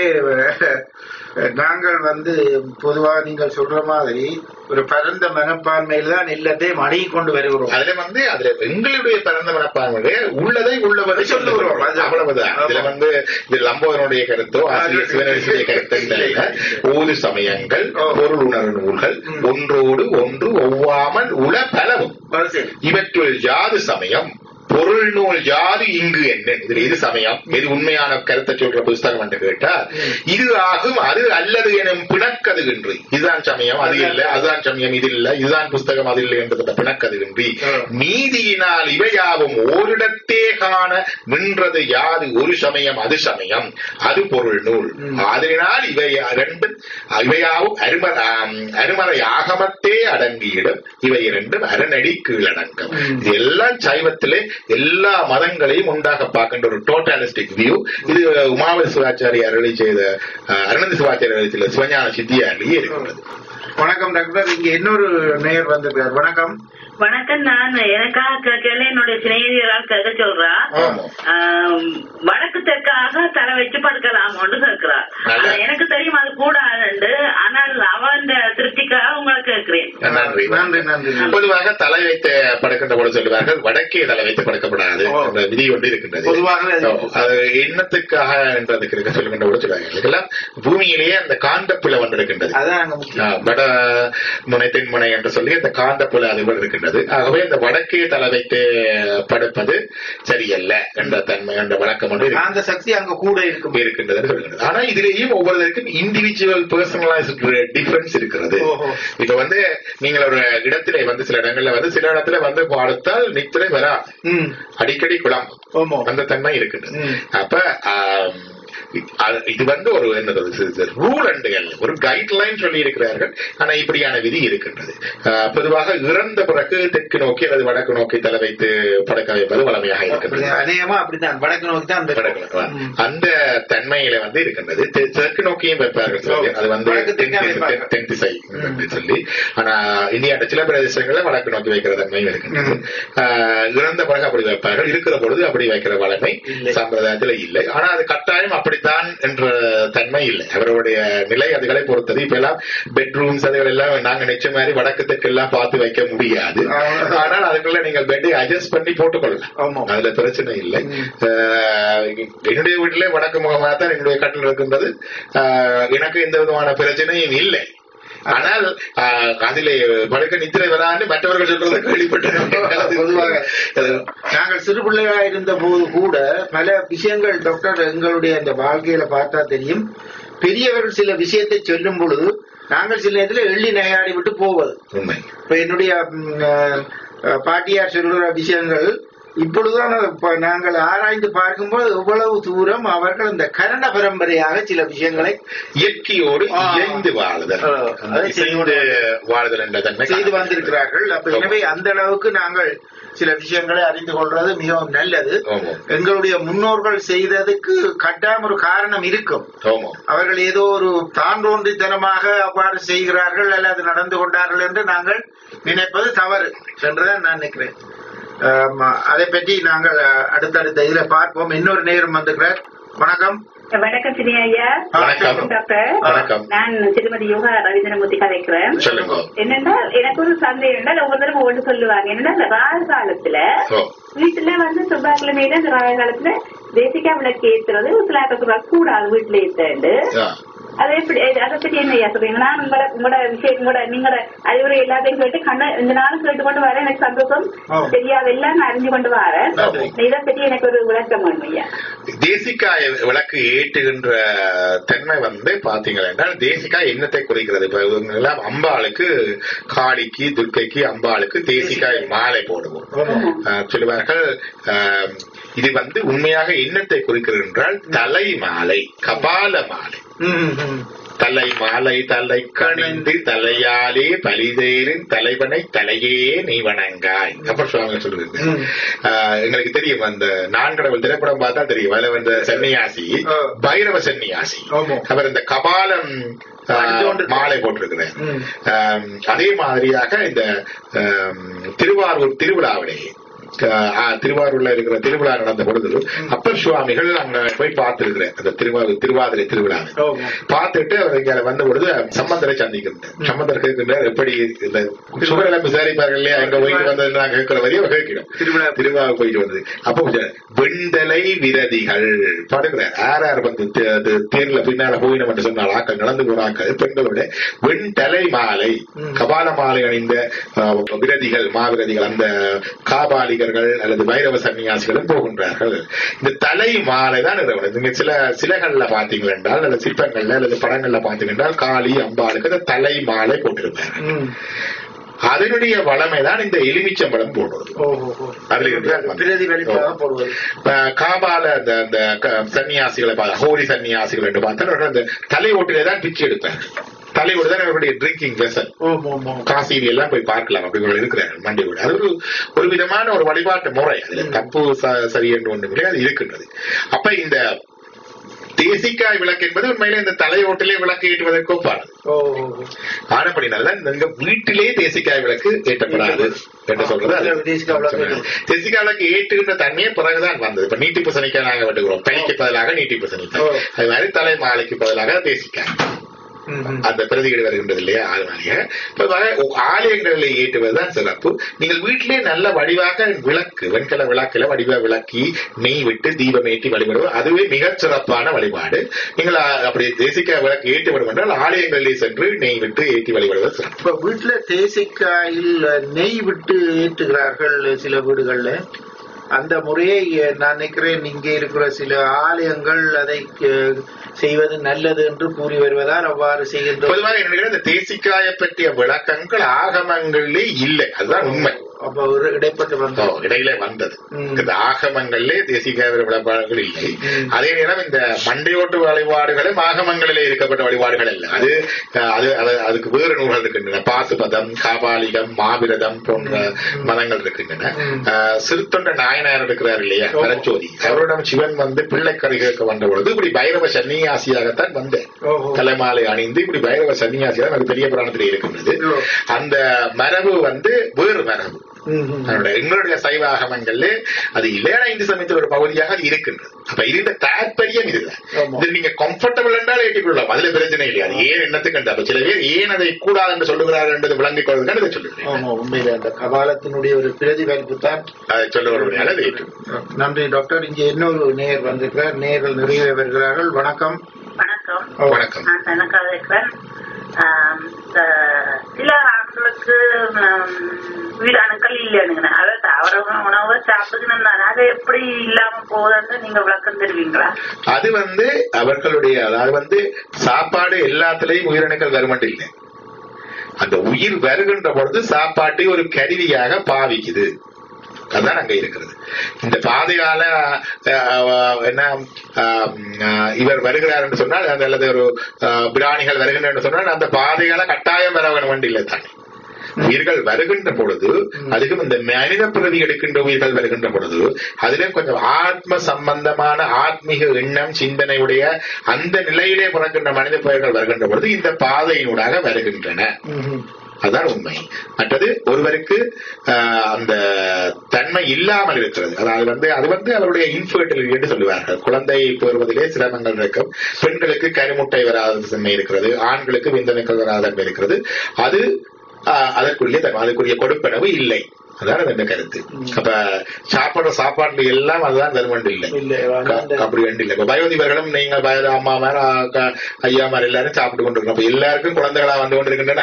அஹ், நாங்கள் வந்து பொதுவாக நீங்கள் சொல்ற மாதிரி ஒரு பரந்த மனப்பான்மையில தான் எல்லாத்தையும் அணுகி கொண்டு வருகிறோம் அதுல வந்து அதுல எங்களுடைய பிறந்த மனப்பான்மையிலே உள்ளதை உள்ளவரை சொல்லுகிறோம் அது- அவ்வளவுதான் இதுல ஆமா. வந்து இது லம்போதனுடைய கருத்தோ ஆசிரியர் சிவனரசுடைய கருத்து இல்லை ஓது சமயங்கள் ஓ. பொருள் உணர்வு நூல்கள் ம். ஒன்றோடு ஒன்று ஒவ்வாமல் உள பலவும் அது சரி. இவற்றுள் யாது சமயம் பொருள் நூல் யாது இங்கு என்ன இதுல எது சமயம் எது உண்மையான கருத்தை சொல்ற புஸ்தகம் என்று கேட்டா இது ஆகும் அது அல்லது எனும் பிணக்கதுகின்றி இதுதான் சமயம் அது இல்லை அதுதான் சமயம் இது இல்லை இதுதான் புஸ்தகம் அது இல்லை என்றது பிணக்கதுகின்றி ம். நீதியினால் இவையாவும் ஓரிடத்தே காண நின்றது யாது ஒரு சமயம் அது சமயம் அது பொருள் நூல் ம். அதனால் இவை இரண்டும் இவையாவும் அரும ஆம், அருமறை ஆகமத்தே அடங்கியிடும் இவை இரண்டும் அரணடி கீழடங்கும் ம். இது எல்லாம் சைவத்திலே எல்லா மதங்களையும் உண்டாக பார்க்கின்ற ஒரு டோட்டாலிஸ்டிக் வியூ இது உமாவதி சிவாச்சாரியார்களை செய்த அஹ், அருணந்தி சிவாச்சாரியார் செய்த சிவஞான சித்தியாரிலேயே இருக்கிறது வணக்கம் டாக்டர் இங்க இன்னொரு நேயர் வந்திருக்கார் வணக்கம் வணக்கம் நான் எனக்காக கேட்கல என்னுடைய சிநேகிதரால் கேட்க சொல்றா ஆமா. ஆம், வடக்கு தெற்காக தலை வச்சு படுக்கலாமோன்னு கேட்கிறா நல்ல. ஆனா எனக்கு தெரியும் அது கூடாதுண்டு ஆனால் அவன் திருப்திக்காக உங்களை கேட்கிறேன் நன்றி நன்றி நன்றி நன்றி. பொதுவாக தலை வைத்து படுக்கின்ற போது சொல்லுவார்கள் வடக்கே தலை வைத்து படுக்கப்படாது ஓ. என்ற விதி ஒன்று இருக்கின்றது பொதுவாகவே அது- ஓ, அது எண்ணத்துக்காக என்றதுக்கு இருக்க சொல்லுகின்ற போது சொல்லுவாங்க இதுக்கெல்லாம் பூமியிலேயே அந்த காந்தப்புல ஒன்று இருக்கின்றது அதான் அங்க முக்கியம். ஆ, வட முனை தென்முனை என்று சொல்லி அந்த காந்தப்புல அதுகள் இருக்கின்றது ஆகவே இந்த வடக்கே தலை வைத்து படுப்பது சரியல்ல என்ற தன்மை என்ற வழக்கம் ஒன்று இருக்கு. அந்த சக்தி அங்க கூட இருக்கும் இருக்கின்றது என்று சொல்லுகிறது ஆனா இதுலேயும் ஒவ்வொருவருக்கும் இண்டிவிஜுவல் பர்சனலைஸ் டிஃபரன்ஸ் இருக்கிறது ஓஹோ. இப்ப வந்து நீங்கள் ஒரு இடத்திலே வந்து சில இடங்கள்ல வந்து சில இடத்துல வந்து படுத்தால் நித்திரை வரா ம். அடிக்கடி குழம்பு ஆமா. அந்த தன்மை இருக்கின்றது ம். அப்ப ஆம், அது- இது வந்து ஒரு என்னது ரூல் அண்டுகள் ஒரு கைட்லைன் சொல்லி இருக்கிறார்கள் ஆனா இப்படியான விதி இருக்கின்றது ஆஹ், பொதுவாக இறந்த பிறகு தெற்கு நோக்கி அல்லது வடக்கு நோக்கி தலை வைத்து படக்க வைப்பது வளமையாக அப்படி இருக்கின்றது அநேகமா அப்படித்தான் வடக்கு நோக்கி தான் அந்த வடக்கு நோக்கி. அந்த தன்மையில வந்து இருக்கின்றது தெ- தெற்கு நோக்கியும் வைப்பார்கள் சிலர். அது வந்து வடக்கு தென் தெற்கா திசை- வைப்பாங்க. தென் தென் திசை என்று சொல்லி ஆனா இந்தியாட்ட சில பிரதேசங்கள்ல வடக்கு நோக்கி வைக்கிற தன்மையும் இருக்கின்றது ம். ஆஹ், இறந்த பிறகு அப்படி வைப்பார்கள் இருக்கிற பொழுது அப்படி வைக்கிற வளமை இல்லை. சம்பிரதாயத்துல இல்லை ஆனா அது கட்டாயம் அப்படித்தான் என்ற தன்மை இல்லை அவருடைய நிலை அதுகளை பொறுத்தது இப்ப எல்லாம் பெட்ரூம்ஸ் அதுகள் எல்லாம் நாங்க நிச்சய மாதிரி வடக்கு தெற்கு எல்லாம் பார்த்து வைக்க முடியாது ஆமா. ஆனால் அதுக்குள்ள நீங்கள் பெட்டை அட்ஜஸ்ட் பண்ணி போட்டுக்கொள்ளலாம் ஆமா. அதுல பிரச்சனை இல்லை ம். ஆஹ் என்னுடைய வீட்டிலே வடக்கு முகமாக தான் என்னுடைய கட்டில் இருக்கின்றது ஆஹ் எனக்கு எந்த விதமான பிரச்சனையும் இல்லை ஆனால் ஆஹ், அதிலே படுக்க நித்திரை வரான்னு மற்றவர்கள் சொல்றதை கேள்விப்பட்டேன் பொதுவாக நாங்கள் சிறு பிள்ளையா இருந்த போது கூட பல விஷயங்கள் டாக்டர் எங்களுடைய அந்த வாழ்க்கையில பார்த்தா தெரியும் பெரியவர்கள் சில விஷயத்தை சொல்லும் பொழுது நாங்கள் சில நேரத்துல எள்ளி நகையாடி விட்டு போவது உண்மை இப்ப என்னுடைய ம், அஹ், அஹ், பாட்டியார் சொல்லுற விஷயங்கள் இப்பொழுதுதான் அதை ப- நாங்கள் ஆராய்ந்து பார்க்கும்போது எவ்வளவு தூரம் அவர்கள் இந்த கரண பரம்பரையாக சில விஷயங்களை இயற்கையோடு ஆ. இயைந்து வாழுதல் ஆ. அந்த இசைந்து வாழுதல் என்ற தன்மை செய்து வந்திருக்கிறார்கள் அப்ப எனவே அந்த அளவுக்கு நாங்கள் சில விஷயங்களை அறிந்து கொள்றது மிகவும் நல்லது ஆமா. எங்களுடைய முன்னோர்கள் செய்ததுக்கு கட்டாயம் ஒரு காரணம் இருக்கும் ஆமா அவர்கள் ஏதோ ஒரு தாண்டோன்றித்தனமாக அவ்வாறு செய்கிறார்கள் அல்லது நடந்து கொண்டார்கள் என்று நாங்கள் நினைப்பது தவறு என்றுதான் நான் நினைக்கிறேன் ஆமா, அதை பற்றி நாங்கள் அஹ், அடுத்தடுத்த இதுல பார்ப்போம் இன்னொரு நேரம் வந்துக்கிறார் வணக்கம் வணக்கம் சினியா ஐயா வணக்கம். டாக்டர் வணக்கம். நான் திருமதி யோகா ரவீந்திரமூர்த்தி கதைக்கிறேன் சொல்லுங்க என்னென்றால் எனக்கு ஒரு சந்தேகம் என்றால் ஒவ்வொரு தடவை ஒன்று சொல்லுவாங்க என்னன்னா இந்த ராகு காலத்துல ஓ வீட்டுல வந்து செவ்வாய்க்கிழமையில இந்த ராகு காலத்துல தேசிக்கா விளக்கு ஏத்துறது சில கூடாது வீட்டுல ஏத்தாண்டு ஆ. அதை எப்படி அதை பத்தி என்ன ஐயா சொல்றீங்க நான் உங்களோட உங்களோட விஷயம் உங்களோட நீங்களோட அறிவுரை எல்லாத்தையும் கேட்டு கண்ண இந்த நாளும் கேட்டு கொண்டு வரேன் எனக்கு சந்தோஷம் ஆ. தெரியாதெல்லாம் நான் அறிஞ்சு கொண்டு வரேன் ஆமா. இதை பத்தி எனக்கு ஒரு விளக்கம் வேணும் ஐயா தேசிக்காய் விளக்கு ஏற்றுகின்ற தன்மை வந்து பாத்தீங்கன்னா என்றால் தேசிக்காய் என்னத்தை குறிக்கிறது இப்ப இவங்க எல்லாம் அம்பாளுக்கு காளிக்கு துர்க்கைக்கு அம்பாளுக்கு தேசிக்காய் மாலை போடுவோம் ஆஹ் சொல்லுவார்கள் ஆஹ் இது வந்து உண்மையாக என்னத்தை குறிக்கிறது என்றால் தலை மாலை கபால மாலை ம், ம். தலை மாலை தலை கணிந்து தலையாலே பலிதேரின் தலைவனை தலையே நீ வணங்காய் அப்புறம் சுவாமி சொல்றது ம். ஆஹ் எங்களுக்கு தெரியும் அந்த நான்கடவுள் திரைப்படம் பார்த்தா தெரியும் அதுல வந்த சன்னியாசி ஆ. பைரவ சன்னியாசி ஆமா. அவர் இந்த கபாலம் ஆஹ், அணிந்து மாலை போட்டிருக்கிறார் ம். ஆம், அதே மாதிரியாக இந்த ஆம், திருவாரூர் திருவிழாவிலே ஆஹ், ஆ, திருவாரூர்ல இருக்கிற திருவிழா நடந்த பொழுது அப்பர் சுவாமிகள் அங்க போய் பார்த்திருக்கிறேன் அந்த திருவாரூர் திருவாதிரை திருவிழாவை ஆமா. பார்த்துட்டு அவர் இங்க வந்த பொழுது சம்பந்தரை சந்திக்கின்றார் சம்பந்தர் கேட்கின்றார் எப்படி இந்த சுவரெல்லாம் விசாரிப்பார்கள் இல்லையா அங்க போயிட்டு வந்தது நான் கேட்கிற வரையும் அவர் கேட்கிறோம் திருவிழா. திருவிழா போயிட்டு வந்தது அப்போ கொஞ்சம் வெண்தலை விரதிகள் பாடுகிறார் யார் யார் வந்து தே- அது தேர்ல பின்னால போயினம் என்று சொன்னால் ஆக்கள் நடந்து போறாக்கள் பெண்களோட வெண்தலை மாலை ம். கபால மாலை அணிந்த அஹ், விரதிகள் மாவிரதிகள் அந்த காபாலிகர்கள் அல்லது வைரவ சன்னியாசிகளும் போகின்றார்கள் இந்த தலை மாலை தான் இறைவன் நீங்க சில சிலைகள்ல பாத்தீங்கள் என்றால் அல்லது சிற்பங்கள்ல அல்லது படங்கள்ல பாத்தீங்க என்றால் காளி அம்பாளுக்கு அந்த தலை மாலை போட்டிருப்பாங்க ம். அதனுடைய வளமை தான் இந்த எலுமிச்சம்பழம் போடுறது ஓ, ஓ, ஓ. அதுல இருந்து பிரதிபலிப்பாக போடுவது அஹ் காபால அந்த அந்த க- சன்னியாசிகளை பா- ஹோலி சன்னியாசிகள் என்று பார்த்தா அவர்கள் அந்த தலை ஓட்டிலே தான் பிச்சை எடுப்பாங்க தலை ஓட்டு தான் அவருடைய ட்ரிங்கிங் வெசல் ஓம் ஓம் ஓம் காசியில எல்லாம் போய் பார்க்கலாம் அப்படி இருக்கிறார்கள் மண்டி வீடு அது ஒரு ஒரு விதமான ஒரு வழிபாட்டு முறை அதுல தப்பு ச- சரி என்று ஒன்று கிடையாது அது இருக்கின்றது அப்ப இந்த தேசிக்காய் விளக்கு என்பது உண்மையிலே இந்த தலையோட்டிலே விளக்கு ஏற்றுவதற்கு ஒப்பானது ஓ ஓ, ஓ. ஆனப்படினால்தான் நீங்க வீட்டிலே தேசிக்காய் விளக்கு ஏற்றப்படாது என்று சொல்றது அது. தேசிக்காய் விளக்கு தேசிக்காய் விளக்கு ஏற்றுகின்ற தன்மையே பிறகுதான் வந்தது இப்ப நீட்டி பூசணிக்காய் நாங்க வெட்டுகிறோம் பைக்கு பதிலாக நீட்டி பூசணிக்காய் ஓ. அது மாதிரி தலை மாலைக்கு பதிலாக தேசிக்காய் ம், ம். அந்த பிரதிகள் வருகின்றது இல்லையா அது மாதிரியே பொதுவாக ஆலயங்களில் ஏற்றுவதுதான் சிறப்பு நீங்கள் வீட்டிலே நல்ல வடிவாக விளக்கு வெண்கல விளக்குல வடிவ விளக்கி நெய் விட்டு தீபம் ஏற்றி வழிபடுவது அதுவே மிகச் சிறப்பான வழிபாடு நீங்கள் அ- அப்படி தேசிக்க விளக்கு ஏற்றி வரும் என்றால் ஆலயங்களிலே சென்று நெய் விட்டு ஏற்றி வழிபடுவது சிறப்பு இப்ப வீட்டுல தேசிக்காயில் நெய் விட்டு ஏற்றுகிறார்கள் சில வீடுகள்ல அந்த முறையை அஹ், நான் நினைக்கிறேன் இங்கே இருக்கிற சில ஆலயங்கள் அதை அஹ், செய்வது நல்லது என்று கூறி வருவதால் அவ்வாறு செய்கின்றோம் பொதுவாக என்னுடைய இந்த தேசிக்காய பற்றிய விளக்கங்கள் ஆகமங்களிலே இல்லை அதுதான் உண்மை அப்ப ஒரு இடைப்பட்டு ஓ, வந்தோம் இடையில வந்தது ம். இந்த ஆகமங்களிலே தேசிய வழிபாடுகள் இல்லை ம். அதே நேரம் இந்த மண்டையோட்டு வழிபாடுகளும் ஆகமங்களிலே இருக்கப்பட்ட வழிபாடுகள் அல்ல அது அஹ், அது அது- அதுக்கு வேறு நூல்கள் இருக்கின்றன பாசுபதம் காபாலிகம் மாபிரதம் போன்ற மதங்கள் இருக்கின்றன ம். அஹ், சிறுத்தொண்ட நாயனார் இருக்கிறார் இல்லையா ஓ. பரஞ்சோதி அவரிடம் சிவன் வந்து பிள்ளைக்கரை கேட்க வந்த பொழுது இப்படி பைரவ சன்னியாசியாகத்தான் வந்தேன் ஓஹோ. தலைமாலை அணிந்து இப்படி பைரவ சன்னியாசியாக அது பெரிய புராணத்திலே இருக்கின்றது ஓ. அந்த மரபு வந்து வேறு மரபு ம், ம். அதனுடைய எங்களுடைய சைவ ஆகமங்கள்ல அது இல்லையா இந்து சமயத்தில் ஒரு பகுதியாக அது இருக்கின்றது அப்ப இருந்த தாற்பயம் இதுதான் ஆமா. இது நீங்க கம்ஃபர்டபுள் என்றால் ஏற்றுக்கொள்ளலாம் அதுல பிரச்சனை இல்லை அது ஏன் என்னத்துக்கு அப்ப சில பேர் ஏன் அதை கூடாது என்று சொல்லுகிறார் என்பது விளங்கிக் கொள்வதற்காக இதை சொல்லுகிறேன் ஆமா உண்மையில அந்த கபாலத்தினுடைய ஒரு பிரதிபலிப்பு தான் அதை சொல்லுவதனால அதை ஏற்று நன்றி டாக்டர் இங்கே இன்னொரு நேயர் வந்திருக்கிறார் நேயர்கள் நிறைய வருகிறார்கள் வணக்கம் வணக்கம் ஓ. வணக்கம் நான் தனக்காக இருக்கிறேன் ஆம், அந்த சில ஆட்களுக்கு ம், வீடாணுக்கள் இல்லைன்னு அதை தவற உணவை சாப்பிட்டுக்கணும் தானே அது எப்படி இல்லாம போகுதுன்னு நீங்க விளக்கம் தருவீங்களா அது வந்து அவர்களுடைய அதாவது வந்து சாப்பாடு எல்லாத்துலயும் உயிரணுக்கள் வருமட்டு இல்லை அந்த உயிர் வருகின்ற பொழுது சாப்பாட்டை ஒரு கருவியாக பாவிக்குது அதான் அங்க இருக்கிறது இந்த பாதையால அஹ், என்ன அஹ், அஹ், இவர் வருகிறார் என்று சொன்னால் அது அல்லது ஒரு அஹ், பிராணிகள் வருகின்றன என்று சொன்னால் அந்த பாதையால கட்டாயம் வர வேணும் இல்லை தானே உயிர்கள் வருகின்ற பொழுது அதுக்கும் இந்த மனித பிறவி எடுக்கின்ற உயிர்கள் வருகின்ற பொழுது அதிலும் கொஞ்சம் ஆத்ம சம்பந்தமான ஆத்மீக எண்ணம் சிந்தனையுடைய அந்த நிலையிலே பிறக்கின்ற மனித பிறவிகள் வருகின்ற பொழுது இந்த பாதையினூடாக வருகின்றன அதான் உண்மை மற்றது ஒருவருக்கு ஆஹ், அந்த தன்மை இல்லாமல் இருக்கிறது அதாவது வந்து அது வந்து அவருடைய இன்ஃபர்டிலிட்டி என்று சொல்லுவார்கள் குழந்தை பெறுவதிலே சிரமங்கள் இருக்கும் பெண்களுக்கு கருமுட்டை வராத தன்மை இருக்கிறது ஆண்களுக்கு விந்தணுக்கள் வராத தன்மை இருக்கிறது அது ஆஹ், அதற்குரிய தன்மை அதுக்குரிய கொடுப்பனவு இல்லை அதான் அது கருத்து அப்ப சாப்பிடுற சாப்பாடுல எல்லாம் அதுதான் தருமண்டு இல்லை இல்ல, க- அந்த- அப்படி வேண்டி இல்லை இப்ப வயோதிபர்களும் நீங்க வயது அம்மா மேல ஐயா மேல எல்லாரும் சாப்பிட்டு கொண்டிருக்கோம் அப்ப எல்லாருக்கும் குழந்தைகளா வந்து கொண்டிருக்கின்றன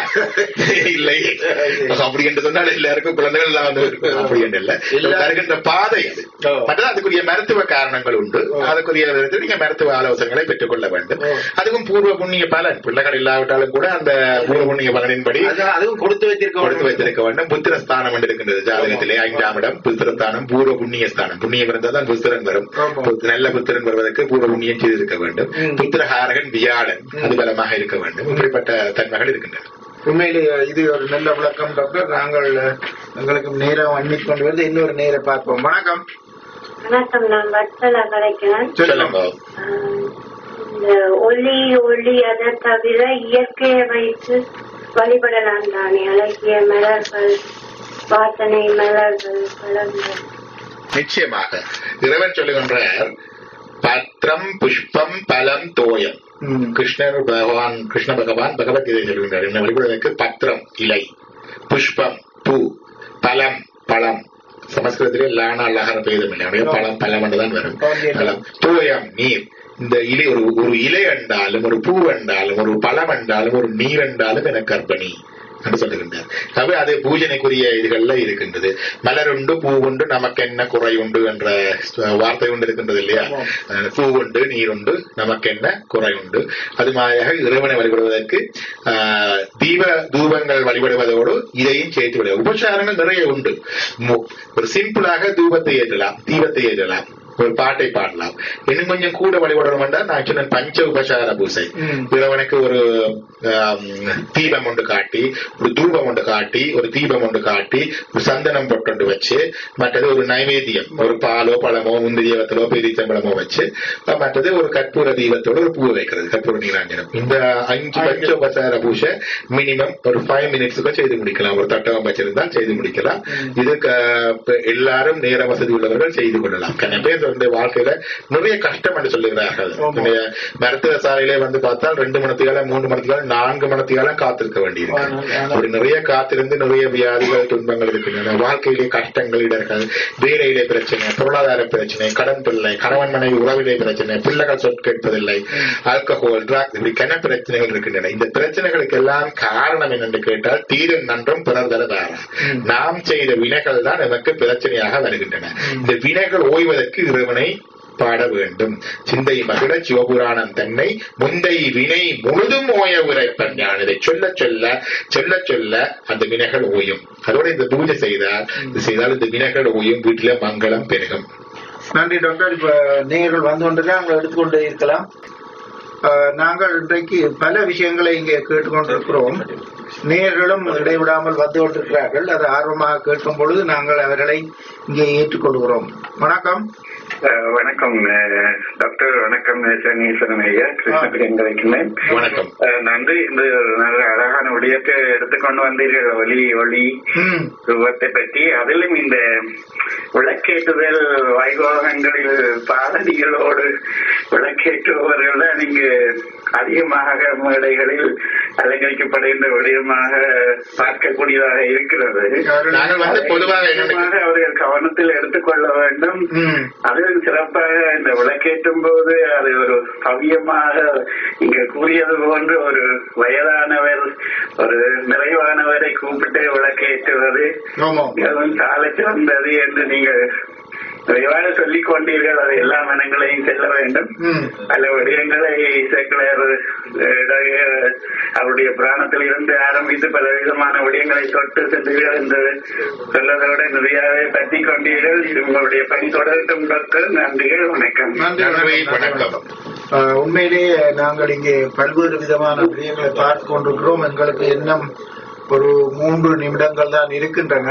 இல்லை அப்படி என்று சொன்னால் எல்லாருக்கும் குழந்தைகள் எல்லாம் வந்து இருக்கும். அப்படி என்று இல்லை எல்லா- வருகின்ற பாதை அது ஓ. மற்றது அதுக்குரிய மருத்துவ காரணங்கள் உண்டு ஓ. அதுக்குரிய விதத்தில் நீங்க மருத்துவ ஆலோசனைகளை பெற்றுக் கொள்ள வேண்டும் ஓ. அதுக்கும் பூர்வ புண்ணிய பலன் பிள்ளைகள் இல்லாவிட்டாலும் கூட அந்த பூர்வ புண்ணிய பலனின்படி அது- அதுவும் கொடுத்து வைத்திருக்க கொடுத்து வைத்திருக்க வேண்டும் புத்திர ஸ்தானம் என்று இருக்கின்றது ஜாதகத்திலே ஐந்தாம் இடம் புத்திரஸ்தானம் பூர்வ புண்ணிய ஸ்தானம் புண்ணியம் இருந்தால் தான் புத்திரன் வரும் ஆமா. புத்- நல்ல புத்திரன் வருவதற்கு பூர்வ புண்ணியம் செய்திருக்க வேண்டும் ம். புத்திரஹாரகன் வியாழன் ம். அது பலமாக இருக்க வேண்டும் இப்படிப்பட்ட தன்மைகள் இருக்கின்றன உண்மையிலே இது ஒரு நல்ல விளக்கம் டாக்டர் நாங்கள் எங்களுக்கு நேரம் அண்மிக் கொண்டு வந்து இன்னொரு நேர பார்ப்போம் வணக்கம் வணக்கம் நான் வட்சலா கிடைக்கிறேன் சொல்லுங்க ஆஹ் இந்த ஒளி ஒளி அதை தவிர இயற்கையை வைத்து வழிபடலாம் தானே அழகிய மலர்கள் வாசனை மலர்கள் பழங்கள் நிச்சயமாக இறைவன் சொல்லுகின்றார் பத்திரம் புஷ்பம் பலம் தோயம் ம். கிருஷ்ணர் பகவான் கிருஷ்ண பகவான் பகவத்கீதை சொல்கின்றார் என்ன வழிபடுவதற்கு பத்திரம் இலை புஷ்பம் பூ பலம் பழம் சமஸ்கிருதத்திலே லானா லகர பேதம் இல்லை அப்படியே பழம் பழம் என்றுதான் வரும் பழம் தூயம் நீர் இந்த இலை ஒரு ஒரு இலை என்றாலும் ஒரு பூ என்றாலும் ஒரு பழம் என்றாலும் ஒரு நீர் என்றாலும் எனக்கு அர்ப்பணி என்று சொல்லுகின்றார் ஆகவே அது பூஜனைக்குரிய இதுகள்ல இருக்கின்றது மலர் உண்டு பூ உண்டு நமக்கு என்ன குறை உண்டு என்ற வார்த்தை உண்டு இருக்கின்றது இல்லையா அஹ் பூ உண்டு நீர் உண்டு நமக்கு என்ன குறை உண்டு அது மாதிரியாக இறைவனை வழிபடுவதற்கு ஆஹ், தீப தூபங்கள் வழிபடுவதோடு இதையும் சேர்த்து விட உபச்சாரங்கள் நிறைய உண்டு மு- ஒரு சிம்பிளாக தூபத்தை ஏற்றலாம் தீபத்தை ஏற்றலாம் ஒரு பாட்டை பாடலாம் இன்னும் கொஞ்சம் கூட வழிபடணும் என்றால் நான் சொன்ன பஞ்ச உபசார பூசை ம். இறைவனுக்கு ஒரு ஆம், தீபம் ஒன்று காட்டி ஒரு தூபம் ஒன்று காட்டி ஒரு தீபம் ஒன்று காட்டி ஒரு சந்தனம் பொட்டொண்டு வச்சு மற்றது ஒரு நைவேத்தியம் ஒரு பாலோ பழமோ முந்திரிய வத்தலோ பெரிச்சம்பழமோ வச்சு அஹ், மற்றது ஒரு கற்பூர தீபத்தோட ஒரு பூ வைக்கிறது கற்பூர நீராஞ்சனம் இந்த அஞ்சு பஞ்ச உபசார பூஜை மினிமம் ஒரு ஃபைவ் மினிட்ஸுக்கு செய்து முடிக்கலாம் ஒரு தட்டகம் வச்சிருந்தால் செய்து முடிக்கலாம் இது க- இப்ப எல்லாரும் நேர வசதி உள்ளவர்கள் செய்து கொள்ளலாம் கன பேர் வந்து வாழ்க்கையில நிறைய கஷ்டம் என்று சொல்லுகிறார்கள் ஆமா. இந்த மருத்துவ சாலையிலே வந்து பார்த்தால் ரெண்டு மணத்தியால மூன்று மணத்தியால நான்கு மணத்தியால காத்திருக்க வேண்டியிருக்கு ஆனா- ஆனா- அப்படி நிறைய காத்திருந்து நிறைய வியாதிகள் துன்பங்கள் இருக்கின்றன வாழ்க்கையிலே கஷ்டங்கள் இடர்கள் வேலையிலே பிரச்சனை பொருளாதார பிரச்சனை கடன் பிள்ளை கணவன் மனைவி உறவிலே பிரச்சனை பிள்ளைகள் சொல் கேட்பதில்லை ஆல்கஹால் ட்ராக் இப்படி கன பிரச்சனைகள் இருக்கின்றன இந்த பிரச்சனைகளுக்கு எல்லாம் காரணம் என்னென்று கேட்டால் தீரும் நன்றும் பிறர் தரதாரா நாம் செய்த வினைகள் தான் நமக்கு பிரச்சனையாக வருகின்றன இந்த வினைகள் ஓய்வதற்கு இறைவனை பாட வேண்டும் சிந்தை மகிழ சிவபுராணம் தன்னை முந்தை வினை முழுதும் ஓய உரைப்பன் ஞான் இதை சொல்ல சொல்ல சொல்ல சொல்ல அந்த வினைகள் ஓயும் அதோட இந்த பூஜை செய்தால் இது செய்தால் இந்த வினைகள் ஓயும் வீட்டில மங்களம் பெருகும் நன்றி டாக்டர் இப்ப நேயர்கள் வந்து கொண்டிருக்க அவங்க எடுத்துக்கொண்டு இருக்கலாம் அஹ், நாங்கள் இன்றைக்கு பல விஷயங்களை இங்கே கேட்டுக்கொண்டிருக்கிறோம் நேயர்களும் இடைவிடாமல் வந்து கொண்டிருக்கிறார்கள் அதை ஆர்வமாக கேட்கும் பொழுது நாங்கள் அவர்களை இங்கே ஏற்றுக்கொள்கிறோம் வணக்கம் அஹ் வணக்கம் அஹ் டாக்டர் வணக்கம் சனீஸ்வரன் ஐயா கிருஷ்ணபிரியன் கிடைக்கிறேன் வணக்கம் அஹ் நன்றி இந்த ஒரு நல்ல அழகான ஒளியத்தை எடுத்துக்கொண்டு வந்தீர்கள் ஒளி ஒளி ம், ரூபத்தை பற்றி அதிலும் இந்த விளக்கேற்றுதல் வைபவங்களில் பாதடிகளோடு விளக்கேற்றுபவர்கள் நீங்க அதிகமாக மேடைகளில் அலங்கரிக்கப்படுகின்ற விடயமாக பார்க்கக்கூடியதாக இருக்கிறது நாங்கள் வந்து பொதுவாக என்ன அதிகமாக அவர்கள் கவனத்தில் எடுத்துக்கொள்ள வேண்டும் ம். அதிலும் சிறப்பாக இந்த விளக்கேற்றும் போது அது ஒரு பவியமாக இங்க கூறியது போன்று ஒரு வயதானவர் ஒரு நிறைவானவரை கூப்பிட்டு விளக்கேற்றுவது ஆமா மிகவும் சால சிறந்தது என்று நீங்கள் விரைவாக சொல்லிக் கொண்டீர்கள் அது எல்லா மனங்களையும் செல்ல வேண்டும் ம். பல விடயங்களை சேக்கலர் அவருடைய புராணத்தில் இருந்து ஆரம்பித்து பல விதமான விடயங்களை தொட்டு சென்றீர்கள் என்று சொல்லதோடு நிறையவே பற்றி கொண்டீர்கள் இது உங்களுடைய பணி தொடரட்டும் டாக்டர் நன்றிகள் வணக்கம் நன்றி நன்றி வணக்கம் வணக்கம் ஆஹ் உண்மையிலேயே நாங்கள் இங்கே பல்வேறு விதமான விடயங்களை பார்த்து கொண்டிருக்கிறோம் எங்களுக்கு இன்னும் ஒரு மூன்று நிமிடங்கள் தான் இருக்கின்றன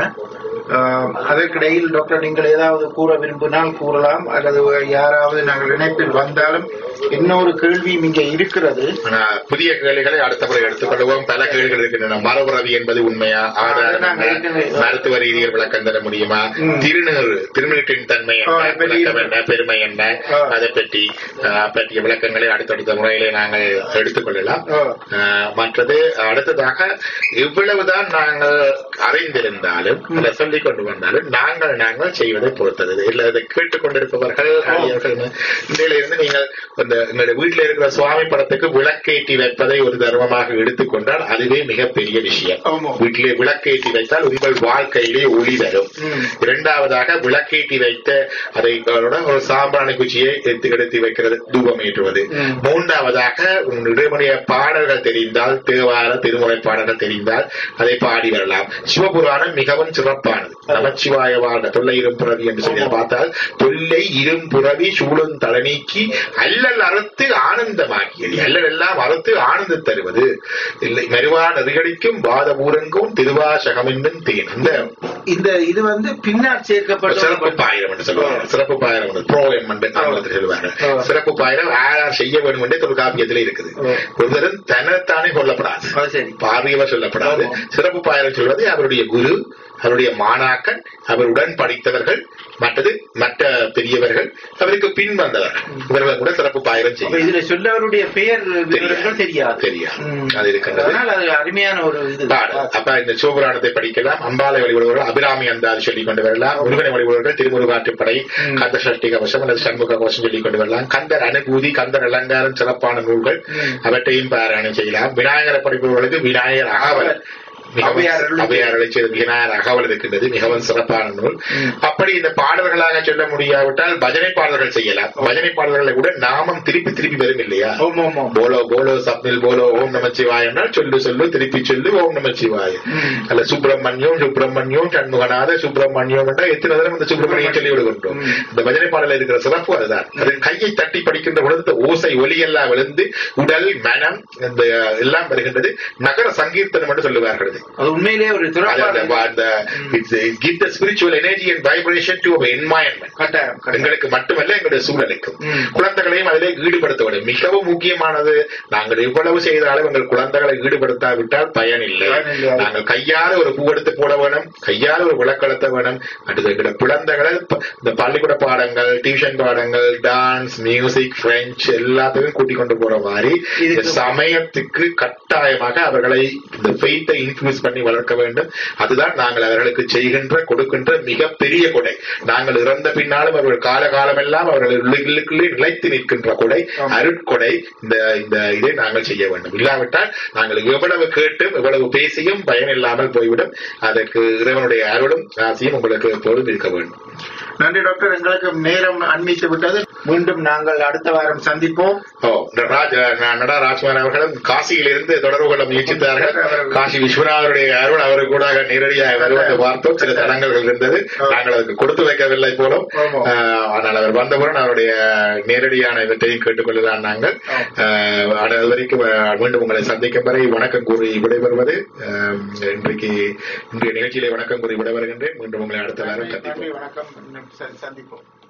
ஆஹ் அதற்கிடையில் டாக்டர் நீங்கள் ஏதாவது கூற விரும்பினால் கூறலாம் அல்லது யாராவது நாங்கள் இணைப்பில் வந்தாலும் இன்னொரு கேள்வியும் இங்கே இருக்கிறது ஆனா, புதிய கேள்விகளை அடுத்த முறை எடுத்துக்கொள்வோம் பல கேள்விகள் இருக்கின்றன மரபுறவி என்பது உண்மையா ஆதாரம் நாங்கள் என்ன? ஏற்கனவே- மருத்துவ ரீதியில் விளக்கம் தர முடியுமா ம். திருநீர் திருநீட்டின் தன்மை ஆ, என்ன பெரிய- விளக்கம் என்ன பெருமை என்ன ஆ. அதை பற்றி ஆ, பற்றிய விளக்கங்களை அடுத்தடுத்த முறையிலே நாங்கள் எடுத்துக்கொள்ளலாம் ஆ. ஆ, மற்றது அடுத்ததாக இவ்வளவுதான் நாங்கள் அறிந்திருந்தாலும் அதை சொல்லிக் கொண்டு வந்தாலும் நாங்கள் நாங்கள் செய்வதை பொறுத்தது இல்ல இதை கேட்டுக்கொண்டிருப்பவர்கள் அடியவர்கள் இதிலிருந்து நீங்கள் இந்த எங்களுடைய வீட்டில் இருக்கிற சுவாமி படத்துக்கு விளக்கேற்றி வைப்பதை ஒரு தர்மமாக எடுத்துக்கொண்டால் அதுவே மிகப்பெரிய விஷயம் ஆமா. வீட்டிலே விளக்கேற்றி வைத்தால் உங்கள் வாழ்க்கையிலே ஒளி வரும் ம். இரண்டாவதாக விளக்கேற்றி வைத்த அதை அதோட ஒரு சாம்பிராணி குச்சியை எடுத்து எடுத்து வைக்கிறது தூபம் ஏற்றுவது ம். மூன்றாவதாக உங்களுடைய பாடல்கள் தெரிந்தால் தேவார திருமுறை பாடல்கள் தெரிந்தால் அதை பாடி வரலாம் சிவபுராணம் மிகவும் சிறப்பானது நமச்சிவாய வாழ்க தொல்லை இரும்புறவி என்று சொல்லி பார்த்தால் தொல்லை இரும்புறவி சூழும் தலநீக்கி அல்லல் அறுத்து ஆனந்தமாக்கியது அல்லல் எல்லாம் அறுத்து ஆனந்த தருவது இல்லை மறுவா நெருகடிக்கும் வாத ஊரங்கும் திருவாசகம் என்னும் தேன் அந்த இந்த இது வந்து பின்னால் சேர்க்கப்பட்ட சிறப்பு பாயிரம் என்று சொல்லுவாங்க சிறப்பு பாயிரம் என்று ப்ரோ எம் என்று ஆங்கிலத்தில் சொல்லுவாங்க ஆ. சிறப்பு பாயிரம் யார் செய்ய வேண்டும் என்று தொல்காப்பியத்தில் இருக்குது ஆ. ஒருத்தரும் தன்னைத்தானே கொல்லப்படாது அது சரி பார்வையவர் சொல்லப்படாது ஆமா. சிறப்பு பாயிரம் சொல்வது அவருடைய குரு அவருடைய மாணாக்கன் அவருடன் படித்தவர்கள் மற்றது மற்ற பெரியவர்கள் அவருக்கு பின் வந்தவர்கள் இவர்கள் கூட சிறப்பு பாயிரம் அப்ப செய்யும் இதுல சொல்லவருடைய பெயர் விவரங்கள் தெரியாது தெரியாது ம். அது இருக்கின்றது அதனால அது அருமையான ஒரு இது பாடு. அப்ப இந்த சிவபுராணத்தை படிக்கலாம் அம்பாலை வழிபடுவர்கள் அபிராமி அந்தாதி சொல்லிக் கொண்டு வரலாம் முருகனை வழிபடுவர்கள் திருமுருகாற்றுப்படை ம். கந்த சஷ்டி கவசம் அல்லது சண்முக கவசம் சொல்லிக் கொண்டு வரலாம் கந்தர் அனுபூதி கந்தர் அலங்காரம் சிறப்பான நூல்கள் ம். அவற்றையும் பாராயணம் செய்யலாம் விநாயகரை படிப்பவர்களுக்கு விநாயகர் அகவல் அவையார் அருளி- அவையாரலை செய்த விநாயகர் அகவல் இருக்கின்றது மிகவும் சிறப்பான நூல் ம். அப்படி இந்த பாடல்களாக சொல்ல முடியாவிட்டால் பஜனை பாடல்கள் செய்யலாம் பஜனை பாடல்களை கூட நாமம் திருப்பி திருப்பி வரும் இல்லையா ஆமா ஆமா போலோ போலோ சப்னில் போலோ ஓம் நமச்சிவாய் என்றால் சொல்லு சொல்லு திருப்பி சொல்லு ஓம் நமச்சிவாய் ம். அல்ல சுப்பிரமணியம் சுப்பிரமணியம் சண்முகநாத சுப்பிரமணியம் என்றால் எத்தனை தடவை இந்த சுப்பிரமணியம் சொல்லி விடுகின்றோம் ம். இந்த பஜனை பாடல இருக்கிற சிறப்பு அதுதான் அது கையை தட்டி படிக்கின்ற பொழுது இந்த ஓசை ஒலியெல்லாம் விழுந்து உடல் மனம் இந்த எல்லாம் வருகின்றது நகர சங்கீர்த்தனம் என்று சொல்லுவார்கள் இது. அது உண்மையிலேயே ஒரு அது துறப்பாடு அந்த- அந்த give the spiritual energy and vibration to environment கட்டாயம் கட்டாயம். எங்களுக்கு மட்டுமல்ல எங்களுடைய சூழலுக்கும் ம். குழந்தைகளையும் அதிலே ஈடுபடுத்த வேண்டும் மிகவும் முக்கியமானது நாங்கள் எவ்வளவு செய்தாலும் எங்கள் குழந்தைகளை ஈடுபடுத்தாவிட்டால் பயன் இல்லை பயன் இல்லை. நாங்கள் கையால ஒரு பூவெடுத்து போட வேணும் கையால ஒரு விளக்கெடுத்த வேணும் அடுத்து எங்களுடைய குழந்தைகளை ப- இந்த பள்ளிக்கூட பாடங்கள் டியூஷன் பாடங்கள் டான்ஸ் மியூசிக் பிரெஞ்சு எல்லாத்தையும் கூட்டிக் கொண்டு போற மாதிரி இந்த இதுக்கு- சமயத்துக்கு கட்டாயமாக அவர்களை இந்த ஃபெய்த்தை இன்ஃபியூஸ் பண்ணி வளர்க்க வேண்டும் அதுதான் நாங்கள் அவர்களுக்கு செய்கின்ற கொடுக்கின்ற மிகப்பெரிய கொடை நாங்கள் இறந்த பின்னாலும் அவர்கள் காலகாலமெல்லாம் அவர்கள் உள்ளுக்குள்ளே நிலைத்து நிற்கின்ற கொடை ஆமா. அருட்கொடை இந்த இந்த இதை நாங்கள் செய்ய வேண்டும் இல்லாவிட்டால் நாங்கள் எவ்வளவு கேட்டும் எவ்வளவு பேசியும் பயன் இல்லாமல் போய்விடும் அதற்கு இறைவனுடைய அருளும் ஆசையும் உங்களுக்கு எப்போதும் இருக்க வேண்டும் நன்றி டாக்டர் எங்களுக்கு நேரம் அண்மித்து விட்டது மீண்டும் நாங்கள் அடுத்த வாரம் சந்திப்போம் ஓ ராஜ் ந- நடா ராஜ்குமார் அவர்களும் காசியிலிருந்து தொடர்பு கொள்ள முயற்சித்தார்கள் காசி விஸ்வநாதருடைய அருள் அவரு கூட நேரடியாக வருவதை பார்த்தோம் சில தடங்கள் இருந்தது நாங்கள் அதுக்கு கொடுத்து வைக்கவில்லை போலும் ஆமா. ஆஹ், ஆனால் அவர் வந்தவுடன் அவருடைய நேரடியான இவற்றையும் கேட்டுக்கொள்ளலாம் நாங்கள் ஆஹ், அது வரைக்கும் ஆஹ், மீண்டும் உங்களை சந்திக்கும் வரை வணக்கம் கூறி விடைபெறுவது ஆஹ், இன்றைக்கு இன்றைய நிகழ்ச்சியிலே வணக்கம் கூறி விடைபெறுகின்றேன் மீண்டும் உங்களை அடுத்த வாரம் சந்திப்போம் நன்றி வணக்கம் சந்திப்போம்